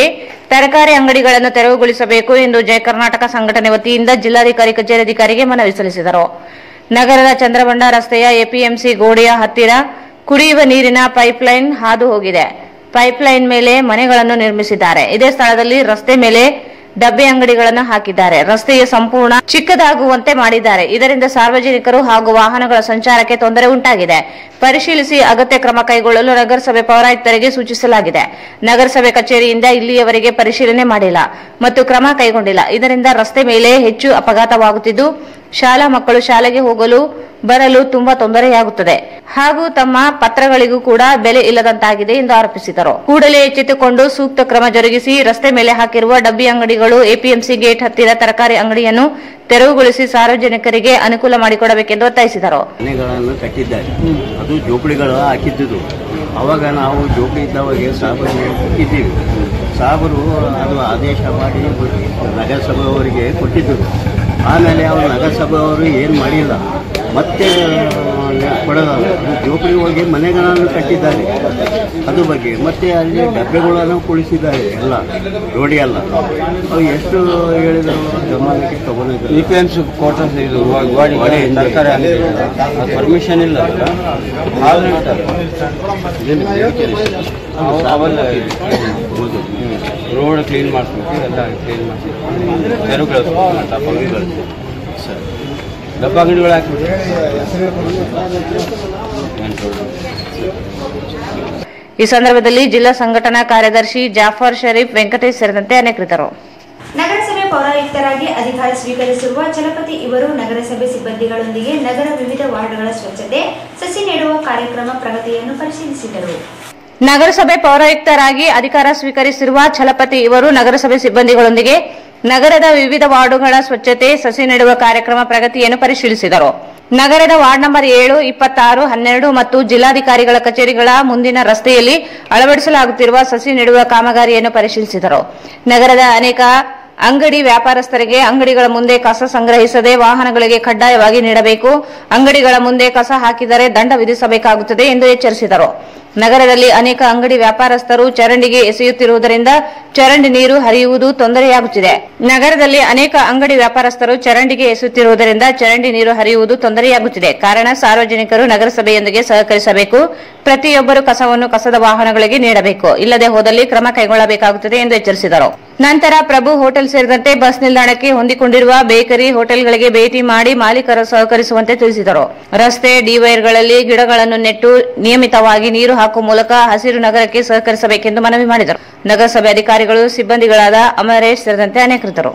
C: ತರಕಾರಿ ಅಂಗಡಿಗಳನ್ನು ತೆರವುಗೊಳಿಸಬೇಕು ಎಂದು ಜಯ ಕರ್ನಾಟಕ ಸಂಘಟನೆ ವತಿಯಿಂದ ಜಿಲ್ಲಾಧಿಕಾರಿ ಕಚೇರಿ ಅಧಿಕಾರಿಗೆ ಮನವಿ ಸಲ್ಲಿಸಿದರು ನಗರದ ಚಂದ್ರಬಂಡ ರಸ್ತೆಯ ಎಪಿಎಂಸಿ ಗೋಡೆಯ ಹತ್ತಿರ ಕುಡಿಯುವ ನೀರಿನ ಪೈಪ್ಲೈನ್ ಹಾದು ಹೋಗಿದೆ ಪೈಪ್ಲೈನ್ ಮೇಲೆ ಮನೆಗಳನ್ನು ನಿರ್ಮಿಸಿದ್ದಾರೆ ಇದೇ ಸ್ಥಳದಲ್ಲಿ ರಸ್ತೆ ಮೇಲೆ ಡಬ್ಬೆ ಅಂಗಡಿಗಳನ್ನು ಹಾಕಿದ್ದಾರೆ ರಸ್ತೆಯ ಸಂಪೂರ್ಣ ಚಿಕ್ಕದಾಗುವಂತೆ ಮಾಡಿದ್ದಾರೆ ಇದರಿಂದ ಸಾರ್ವಜನಿಕರು ಹಾಗೂ ವಾಹನಗಳ ಸಂಚಾರಕ್ಕೆ ತೊಂದರೆ ಉಂಟಾಗಿದೆ ಪರಿಶೀಲಿಸಿ ಅಗತ್ಯ ಕ್ರಮ ಕೈಗೊಳ್ಳಲು ನಗರಸಭೆ ಪೌರಾಯುಕ್ತರಿಗೆ ಸೂಚಿಸಲಾಗಿದೆ ನಗರಸಭೆ ಕಚೇರಿಯಿಂದ ಇಲ್ಲಿಯವರೆಗೆ ಪರಿಶೀಲನೆ ಮಾಡಿಲ್ಲ ಮತ್ತು ಕ್ರಮ ಕೈಗೊಂಡಿಲ್ಲ ಇದರಿಂದ ರಸ್ತೆ ಮೇಲೆ ಹೆಚ್ಚು ಅಪಘಾತವಾಗುತ್ತಿದ್ದು ಶಾಲಾ ಮಕ್ಕಳು ಶಾಲೆಗೆ ಹೋಗಲು ಬರಲು ತುಂಬಾ ತೊಂದರೆಯಾಗುತ್ತದೆ ಹಾಗೂ ತಮ್ಮ ಪತ್ರಗಳಿಗೂ ಕೂಡ ಬೆಲೆ ಇಲ್ಲದಂತಾಗಿದೆ ಎಂದು ಆರೋಪಿಸಿದರು ಕೂಡಲೇ ಎಚ್ಚೆತ್ತುಕೊಂಡು ಸೂಕ್ತ ಕ್ರಮ ಜರುಗಿಸಿ ರಸ್ತೆ ಮೇಲೆ ಹಾಕಿರುವ ಡಬ್ಬಿ ಅಂಗಡಿಗಳು ಎಪಿಎಂಸಿ ಗೇಟ್ ಹತ್ತಿರ ತರಕಾರಿ ಅಂಗಡಿಯನ್ನು ತೆರವುಗೊಳಿಸಿ ಸಾರ್ವಜನಿಕರಿಗೆ ಅನುಕೂಲ ಮಾಡಿಕೊಡಬೇಕೆಂದು ಒತ್ತಾಯಿಸಿದರು
L: ಮನೆಗಳನ್ನು ಕಟ್ಟಿದ್ದಾರೆ ಅದು ಜೋಪಡಿಗಳು ಹಾಕಿದ್ದುದು ಅವಾಗ ನಾವು ಜೋಪಡಿ ಇದ್ದವಾಗ ಸಾಬರಿಗೆ ಕೊಟ್ಟಿದ್ದೀವಿ ಸಾಬರು ಅದು ಆದೇಶ ಮಾಡಿ ನಗರಸಭೆಯವರಿಗೆ ಕೊಟ್ಟಿದ್ದರು ಆಮೇಲೆ ಅವರು ನಗರಸಭೆಯವರು ಏನು ಮಾಡಿಲ್ಲ ಮತ್ತೆ ಕೊಡೋದಲ್ಲ ಅದು ಜೋಪಡಿ ಹೋಗಿ ಮನೆಗಳನ್ನು ಕಟ್ಟಿದ್ದಾರೆ ಅದು ಬಗ್ಗೆ ಮತ್ತೆ ಅಲ್ಲಿ ಡಬ್ಬೆಗಳನ್ನು ಕುಳಿಸಿದ್ದಾರೆ ಎಲ್ಲ ರೋಡಿ ಎಲ್ಲ ಅವು ಎಷ್ಟು ಹೇಳಿದ್ರು ಗಮನಕ್ಕೆ ತಗೊಂಡಿದ್ದಾರೆ
M: E P M C quarters ಇದು ಗಾಡಿ ಸರ್ಕಾರ ಪರ್ಮಿಷನ್ ಇಲ್ಲ ಹಾಲು ಇರ್ತಾರೆ ಅವು- ಅವೆಲ್ಲ ರೋಡ್ ಕ್ಲೀನ್ ಮಾಡಿಸ್ಬೇಕು ಎಲ್ಲ ಕ್ಲೀನ್ ಮಾಡಿಸಿ ತೆರವುಗಳು ಡಬ್ಬ ಅಂಗಡಿಗಳು ಡಬ್ಬ ಅಂಗಡಿಗಳು ಹಾಕ್ಬಿಟ್ಟು
C: ಈ ಸಂದರ್ಭದಲ್ಲಿ ಜಿಲ್ಲಾ ಸಂಘಟನಾ ಕಾರ್ಯದರ್ಶಿ ಜಾಫರ್ ಶರೀಫ್ ವೆಂಕಟೇಶ್ ಸೇರಿದಂತೆ ಅನೇಕರಿದ್ದರು
A: ನಗರಸಭೆ ಪೌರಾಯುಕ್ತರಾಗಿ ಅಧಿಕಾರ ಸ್ವೀಕರಿಸಿರುವ ಚಲಪತಿ ಇವರು ನಗರಸಭೆ ಸಿಬ್ಬಂದಿಗಳೊಂದಿಗೆ ನಗರ ವಿವಿಧ ವಾರ್ಡ್ಗಳ ಸ್ವಚ್ಛತೆ ಸಸಿ ನೆಡುವ ಕಾರ್ಯಕ್ರಮ ಪ್ರಗತಿಯನ್ನು ಪರಿಶೀಲಿಸಿದರು
C: ನಗರಸಭೆ ಪೌರಾಯುಕ್ತರಾಗಿ ಅಧಿಕಾರ ಸ್ವೀಕರಿಸಿರುವ ಛಲಪತಿ ಇವರು ನಗರಸಭೆ ಸಿಬ್ಬಂದಿಗಳೊಂದಿಗೆ ನಗರದ ವಿವಿಧ ವಾರ್ಡುಗಳ ಸ್ವಚ್ಛತೆ ಸಸಿ ನೆಡುವ ಕಾರ್ಯಕ್ರಮ ಪ್ರಗತಿಯನ್ನು ಪರಿಶೀಲಿಸಿದರು ನಗರದ ವಾರ್ಡ್ ನಂಬರ್ ಏಳು ಇಪ್ಪತ್ತಾರು ಹನ್ನೆರಡು ಮತ್ತು ಜಿಲ್ಲಾಧಿಕಾರಿಗಳ ಕಚೇರಿಗಳ ಮುಂದಿನ ರಸ್ತೆಯಲ್ಲಿ ಅಳವಡಿಸಲಾಗುತ್ತಿರುವ ಸಸಿ ನೆಡುವ ಕಾಮಗಾರಿಯನ್ನು ಪರಿಶೀಲಿಸಿದರು ನಗರದ ಅನೇಕ ಅಂಗಡಿ ವ್ಯಾಪಾರಸ್ಥರಿಗೆ ಅಂಗಡಿಗಳ ಮುಂದೆ ಕಸ ಸಂಗ್ರಹಿಸದೆ ವಾಹನಗಳಿಗೆ ಕಡ್ಡಾಯವಾಗಿ ನೀಡಬೇಕು ಅಂಗಡಿಗಳ ಮುಂದೆ ಕಸ ಹಾಕಿದರೆ ದಂಡ ವಿಧಿಸಬೇಕಾಗುತ್ತದೆ ಎಂದು ಎಚ್ಚರಿಸಿದರು ನಗರದಲ್ಲಿ ಅನೇಕ ಅಂಗಡಿ ವ್ಯಾಪಾರಸ್ಥರು ಚರಂಡಿಗೆ ಎಸೆಯುತ್ತಿರುವುದರಿಂದ ಚರಂಡಿ ನೀರು ಹರಿಯುವುದು ತೊಂದರೆಯಾಗುತ್ತಿದೆ ನಗರದಲ್ಲಿ ಅನೇಕ ಅಂಗಡಿ ವ್ಯಾಪಾರಸ್ಥರು ಚರಂಡಿಗೆ ಎಸೆಯುತ್ತಿರುವುದರಿಂದ ಚರಂಡಿ ನೀರು ಹರಿಯುವುದು ತೊಂದರೆಯಾಗುತ್ತಿದೆ ಕಾರಣ ಸಾರ್ವಜನಿಕರು ನಗರಸಭೆಯೊಂದಿಗೆ ಸಹಕರಿಸಬೇಕು ಪ್ರತಿಯೊಬ್ಬರು ಕಸವನ್ನು ಕಸದ ವಾಹನಗಳಿಗೆ ನೀಡಬೇಕು ಇಲ್ಲದೆ ಹೋದಲ್ಲಿ ಕ್ರಮ ಕೈಗೊಳ್ಳಬೇಕಾಗುತ್ತದೆ ಎಂದು ಎಚ್ಚರಿಸಿದರು ನಂತರ ಪ್ರಭು ಹೋಟೆಲ್ ಸೇರಿದಂತೆ ಬಸ್ ನಿಲ್ದಾಣಕ್ಕೆ ಹೊಂದಿಕೊಂಡಿರುವ ಬೇಕರಿ ಹೋಟೆಲ್ಗಳಿಗೆ ಭೇಟಿ ಮಾಡಿ ಮಾಲೀಕರು ಸಹಕರಿಸುವಂತೆ ತಿಳಿಸಿದರು ರಸ್ತೆ ಡಿವೈರ್ಗಳಲ್ಲಿ ಗಿಡಗಳನ್ನು ನೆಟ್ಟು ನಿಯಮಿತವಾಗಿ ನೀರು ಹಾಕುವ ಮೂಲಕ ಹಸಿರು ನಗರಕ್ಕೆ ಸಹಕರಿಸಬೇಕೆಂದು ಮನವಿ ಮಾಡಿದರು ನಗರಸಭೆ ಅಧಿಕಾರಿಗಳು ಸಿಬ್ಬಂದಿಗಳಾದ ಅಮರೇಶ್ ಸೇರಿದಂತೆ ಅನೇಕರಿದ್ದರು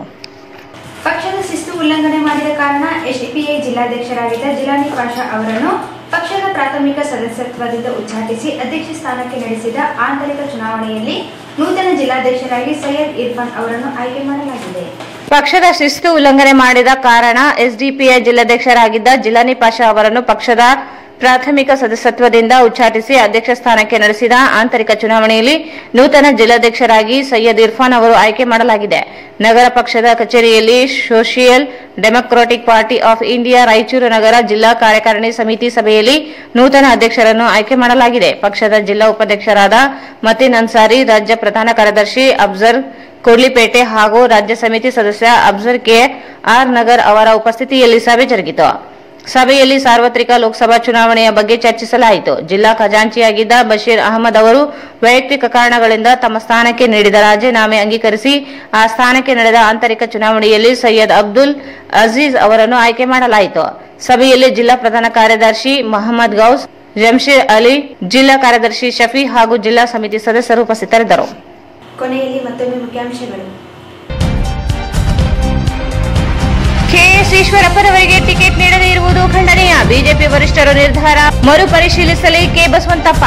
A: ಪಕ್ಷದ ಶಿಸ್ತು ಉಲ್ಲಂಘನೆ ಮಾಡಿದ ಕಾರಣ ಎಸ್ಡಿಪಿಐ ಜಿಲ್ಲಾಧ್ಯಕ್ಷರಾಗಿದ್ದ ಜಿಲಾನಿ ಪಾಷಾ ಅವರನ್ನು ಪಕ್ಷದ ಪ್ರಾಥಮಿಕ ಸದಸ್ಯತ್ವದಿಂದ ಉಚ್ಚಾಟಿಸಿ ಅಧ್ಯಕ್ಷ ಸ್ಥಾನಕ್ಕೆ ನಡೆಸಿದ ಆಂತರಿಕ ಚುನಾವಣೆಯಲ್ಲಿ ನೂತನ ಜಿಲ್ಲಾಧ್ಯಕ್ಷರಾಗಿ ಸೈಯದ್ ಇರ್ಫಾನ್ ಅವರನ್ನು ಆಯ್ಕೆ ಮಾಡಲಾಗಿದೆ
C: ಪಕ್ಷದ ಶಿಸ್ತು ಉಲ್ಲಂಘನೆ ಮಾಡಿದ ಕಾರಣ ಎಸ್ಡಿಪಿಐ ಜಿಲ್ಲಾಧ್ಯಕ್ಷರಾಗಿದ್ದ ಜಿಲಾನಿ ಪಾಷಾ ಅವರನ್ನು ಪಕ್ಷದ ಪ್ರಾಥಮಿಕ ಸದಸ್ಯತ್ವದಿಂದ ಉಚ್ಚಾಟಿಸಿ ಅಧ್ಯಕ್ಷ ಸ್ಥಾನಕ್ಕೆ ನಡೆಸಿದ ಆಂತರಿಕ ಚುನಾವಣೆಯಲ್ಲಿ ನೂತನ ಜಿಲ್ಲಾಧ್ಯಕ್ಷರಾಗಿ ಸೈಯದ್ ಇರ್ಫಾನ್ ಅವರು ಆಯ್ಕೆ ಮಾಡಲಾಗಿದೆ ನಗರ ಪಕ್ಷದ ಕಚೇರಿಯಲ್ಲಿ Social Democratic Party of India Raichur ನಗರ ಜಿಲ್ಲಾ ಕಾರ್ಯಕಾರಿಣಿ ಸಮಿತಿ ಸಭೆಯಲ್ಲಿ ನೂತನ ಅಧ್ಯಕ್ಷರನ್ನು ಆಯ್ಕೆ ಮಾಡಲಾಗಿದೆ ಪಕ್ಷದ ಜಿಲ್ಲಾ ಉಪಾಧ್ಯಕ್ಷರಾದ ಮತೀನ್ ಅನ್ಸಾರಿ ರಾಜ್ಯ ಪ್ರಧಾನ ಕಾರ್ಯದರ್ಶಿ ಅಫ್ಜರ್ ಕೊಡ್ಲಿಪೇಟೆ ಹಾಗೂ ರಾಜ್ಯ ಸಮಿತಿ ಸದಸ್ಯ ಅಫ್ಜರ್ ಕೆ ಆರ್ ನಗರ್ ಅವರ ಉಪಸ್ಥಿತಿಯಲ್ಲಿ ಸಭೆ ಜರುಗಿತು ಸಭೆಯಲ್ಲಿ ಸಾರ್ವತ್ರಿಕ ಲೋಕಸಭಾ ಚುನಾವಣೆಯ ಬಗ್ಗೆ ಚರ್ಚಿಸಲಾಯಿತು ಜಿಲ್ಲಾ ಖಜಾಂಚಿಯಾಗಿದ್ದ ಬಶೀರ್ ಅಹಮದ್ ಅವರು ವೈಯಕ್ತಿಕ ಕಾರಣಗಳಿಂದ ತಮ್ಮ ಸ್ಥಾನಕ್ಕೆ ನೀಡಿದ ರಾಜೀನಾಮೆ ಅಂಗೀಕರಿಸಿ ಆ ಸ್ಥಾನಕ್ಕೆ ನಡೆದ ಆಂತರಿಕ ಚುನಾವಣೆಯಲ್ಲಿ ಸೈಯದ್ ಅಬ್ದುಲ್ ಅಜೀಜ್ ಅವರನ್ನು ಆಯ್ಕೆ ಮಾಡಲಾಯಿತು ಸಭೆಯಲ್ಲಿ ಜಿಲ್ಲಾ ಪ್ರಧಾನ ಕಾರ್ಯದರ್ಶಿ ಮೊಹಮ್ಮದ್ ಗೌಸ್ ಜಂಶೀರ್ ಅಲಿ ಜಿಲ್ಲಾ ಕಾರ್ಯದರ್ಶಿ ಶಫಿ ಹಾಗೂ ಜಿಲ್ಲಾ ಸಮಿತಿ ಸದಸ್ಯರು ಉಪಸ್ಥಿತರಿದ್ದರು
A: ಕೊನೆಯಲ್ಲಿ ಮತ್ತೊಮ್ಮೆ ಮುಖ್ಯಾಂಶಗಳು
C: ಕೆಎಸ್ ಈಶ್ವರಪ್ಪರವರಿಗೆ ಟಿಕೆಟ್ ನೀಡದೇ ಇರುವುದು ಖಂಡನೀಯ ಬಿಜೆಪಿ ವರಿಷ್ಠರು ನಿರ್ಧಾರ ಮರುಪರಿಶೀಲಿಸಲಿ ಕೆ ಬಸವಂತಪ್ಪ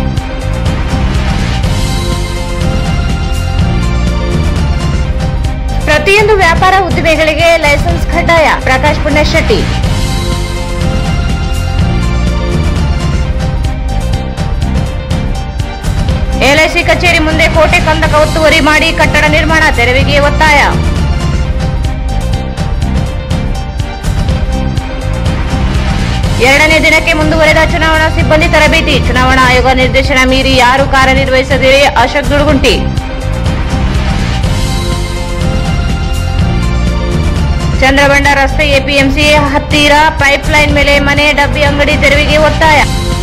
C: ಪ್ರತಿಯೊಂದು ವ್ಯಾಪಾರ ಉದ್ದಿಮೆಗಳಿಗೆ ಲೈಸೆನ್ಸ್ ಕಡ್ಡಾಯ ಪ್ರಕಾಶ್ ಪುಣ್ಯಶೆಟ್ಟಿ ಎಲ್ಐಸಿ ಕಚೇರಿ ಮುಂದೆ ಕೋಟೆ ಕಂದಕ ಒತ್ತುವರಿ ಮಾಡಿ ಕಟ್ಟಡ ನಿರ್ಮಾಣ ತೆರವಿಗೆ ಒತ್ತಾಯ ಎರಡನೇ ದಿನಕ್ಕೆ ಮುಂದುವರೆದ ಚುನಾವಣಾ ಸಿಬ್ಬಂದಿ ತರಬೇತಿ ಚುನಾವಣಾ ಆಯೋಗ ನಿರ್ದೇಶನ ಮೀರಿ ಯಾರು ಕಾರ್ಯನಿರ್ವಹಿಸದಿರಿ ಅಶೋಕ್ ದುಡುಗುಂಟಿ ಚಂದ್ರಬಂಡ ರಸ್ತೆ ಎಪಿಎಂಸಿ ಹತ್ತಿರ ಪೈಪ್ಲೈನ್ ಮೇಲೆ ಮನೆ ಡಬ್ಬಿ ಅಂಗಡಿ ತೆರವಿಗೆ ಒತ್ತಾಯ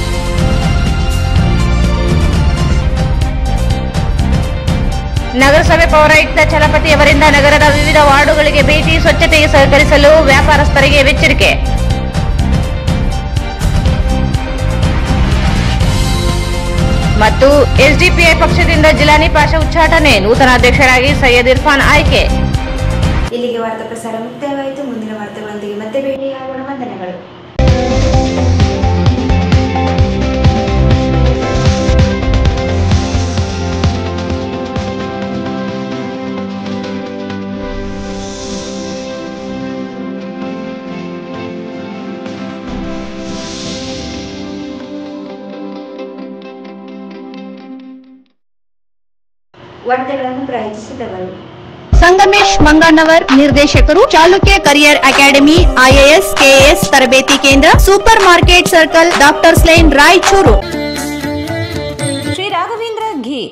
C: ನಗರಸಭೆ ಪೌರಾಯುಕ್ತ ಚಲಪತಿ ಅವರಿಂದ ನಗರದ ವಿವಿಧ ವಾರ್ಡುಗಳಿಗೆ ಭೇಟಿ ಸ್ವಚ್ಛತೆಗೆ ಸಹಕರಿಸಲು ವ್ಯಾಪಾರಸ್ಥರಿಗೆ ಎಚ್ಚರಿಕೆ ಮತ್ತು ಎಸ್ಡಿಪಿಐ ಪಕ್ಷದಿಂದ ಜಿಲಾನಿ ಪಾಷ ಉಚ್ಚಾಟನೆ ನೂತನ ಅಧ್ಯಕ್ಷರಾಗಿ ಸೈಯದ್ ಇರ್ಫಾನ್ ಆಯ್ಕೆ
A: ಇಲ್ಲಿಗೆ ವಾರ್ತಾ ಪ್ರಸಾರ ಮುಕ್ತಾಯವಾಯಿತು ಮುಂದಿನ ವಾರ್ತೆಗಳೊಂದಿಗೆ ಮತ್ತೆ ಭೇಟಿಯಾಗೋಣ ವಂದನೆಗಳು ವಾರ್ತೆಗಳನ್ನು ಪ್ರಾಯೋಜಿಸಿದವರು
B: ಸಂಗಮೇಶ್ ಮಂಗಣ್ಣವರ್ ನಿರ್ದೇಶಕರು Chalukya career academy IAS KAS ತರಬೇತಿ ಕೇಂದ್ರ super market circle doctors line Raichur
K: Shri Raghavendra ghee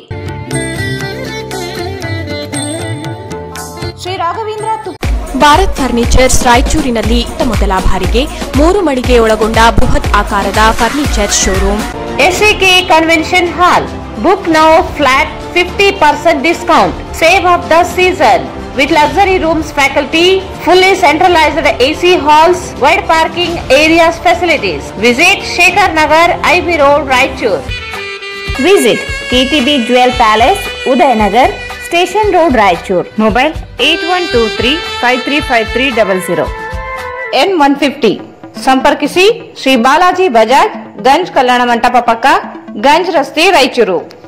K: Shri Raghavendra ತುಪ್ಪ
D: ಭಾರತ್ ಫರ್ನಿಚರ್ಸ್ ರಾಯಚೂರಿನಲ್ಲಿ ಇತ್ತ ಮೊದಲ ಬಾರಿಗೆ ಮೂರು ಮಳಿಗೆ ಒಳಗೊಂಡ ಬೃಹತ್ ಆಕಾರದ furniture showroom
C: SAK convention hall book now flat fifty percent discount save of the season with luxury rooms faculty, fully centralized AC halls, wide parking areas facilities. Visit Shekhar Nagar, IB Road, Raichur.
K: Visit KTB jewel palace Udayanagar station road Raichur mobile eight one two three five three five three double zero
C: ಎನ್ one fifty ಸಂಪರ್ಕಿಸಿ ಶ್ರೀ ಬಾಲಾಜಿ ಬಜಾಜ್ ಗಂಜ್ ಕಲ್ಯಾಣ ಮಂಟಪ ಪಕ್ಕ ಗಂಜ್ ರಸ್ತೆ ರಾಯಚೂರು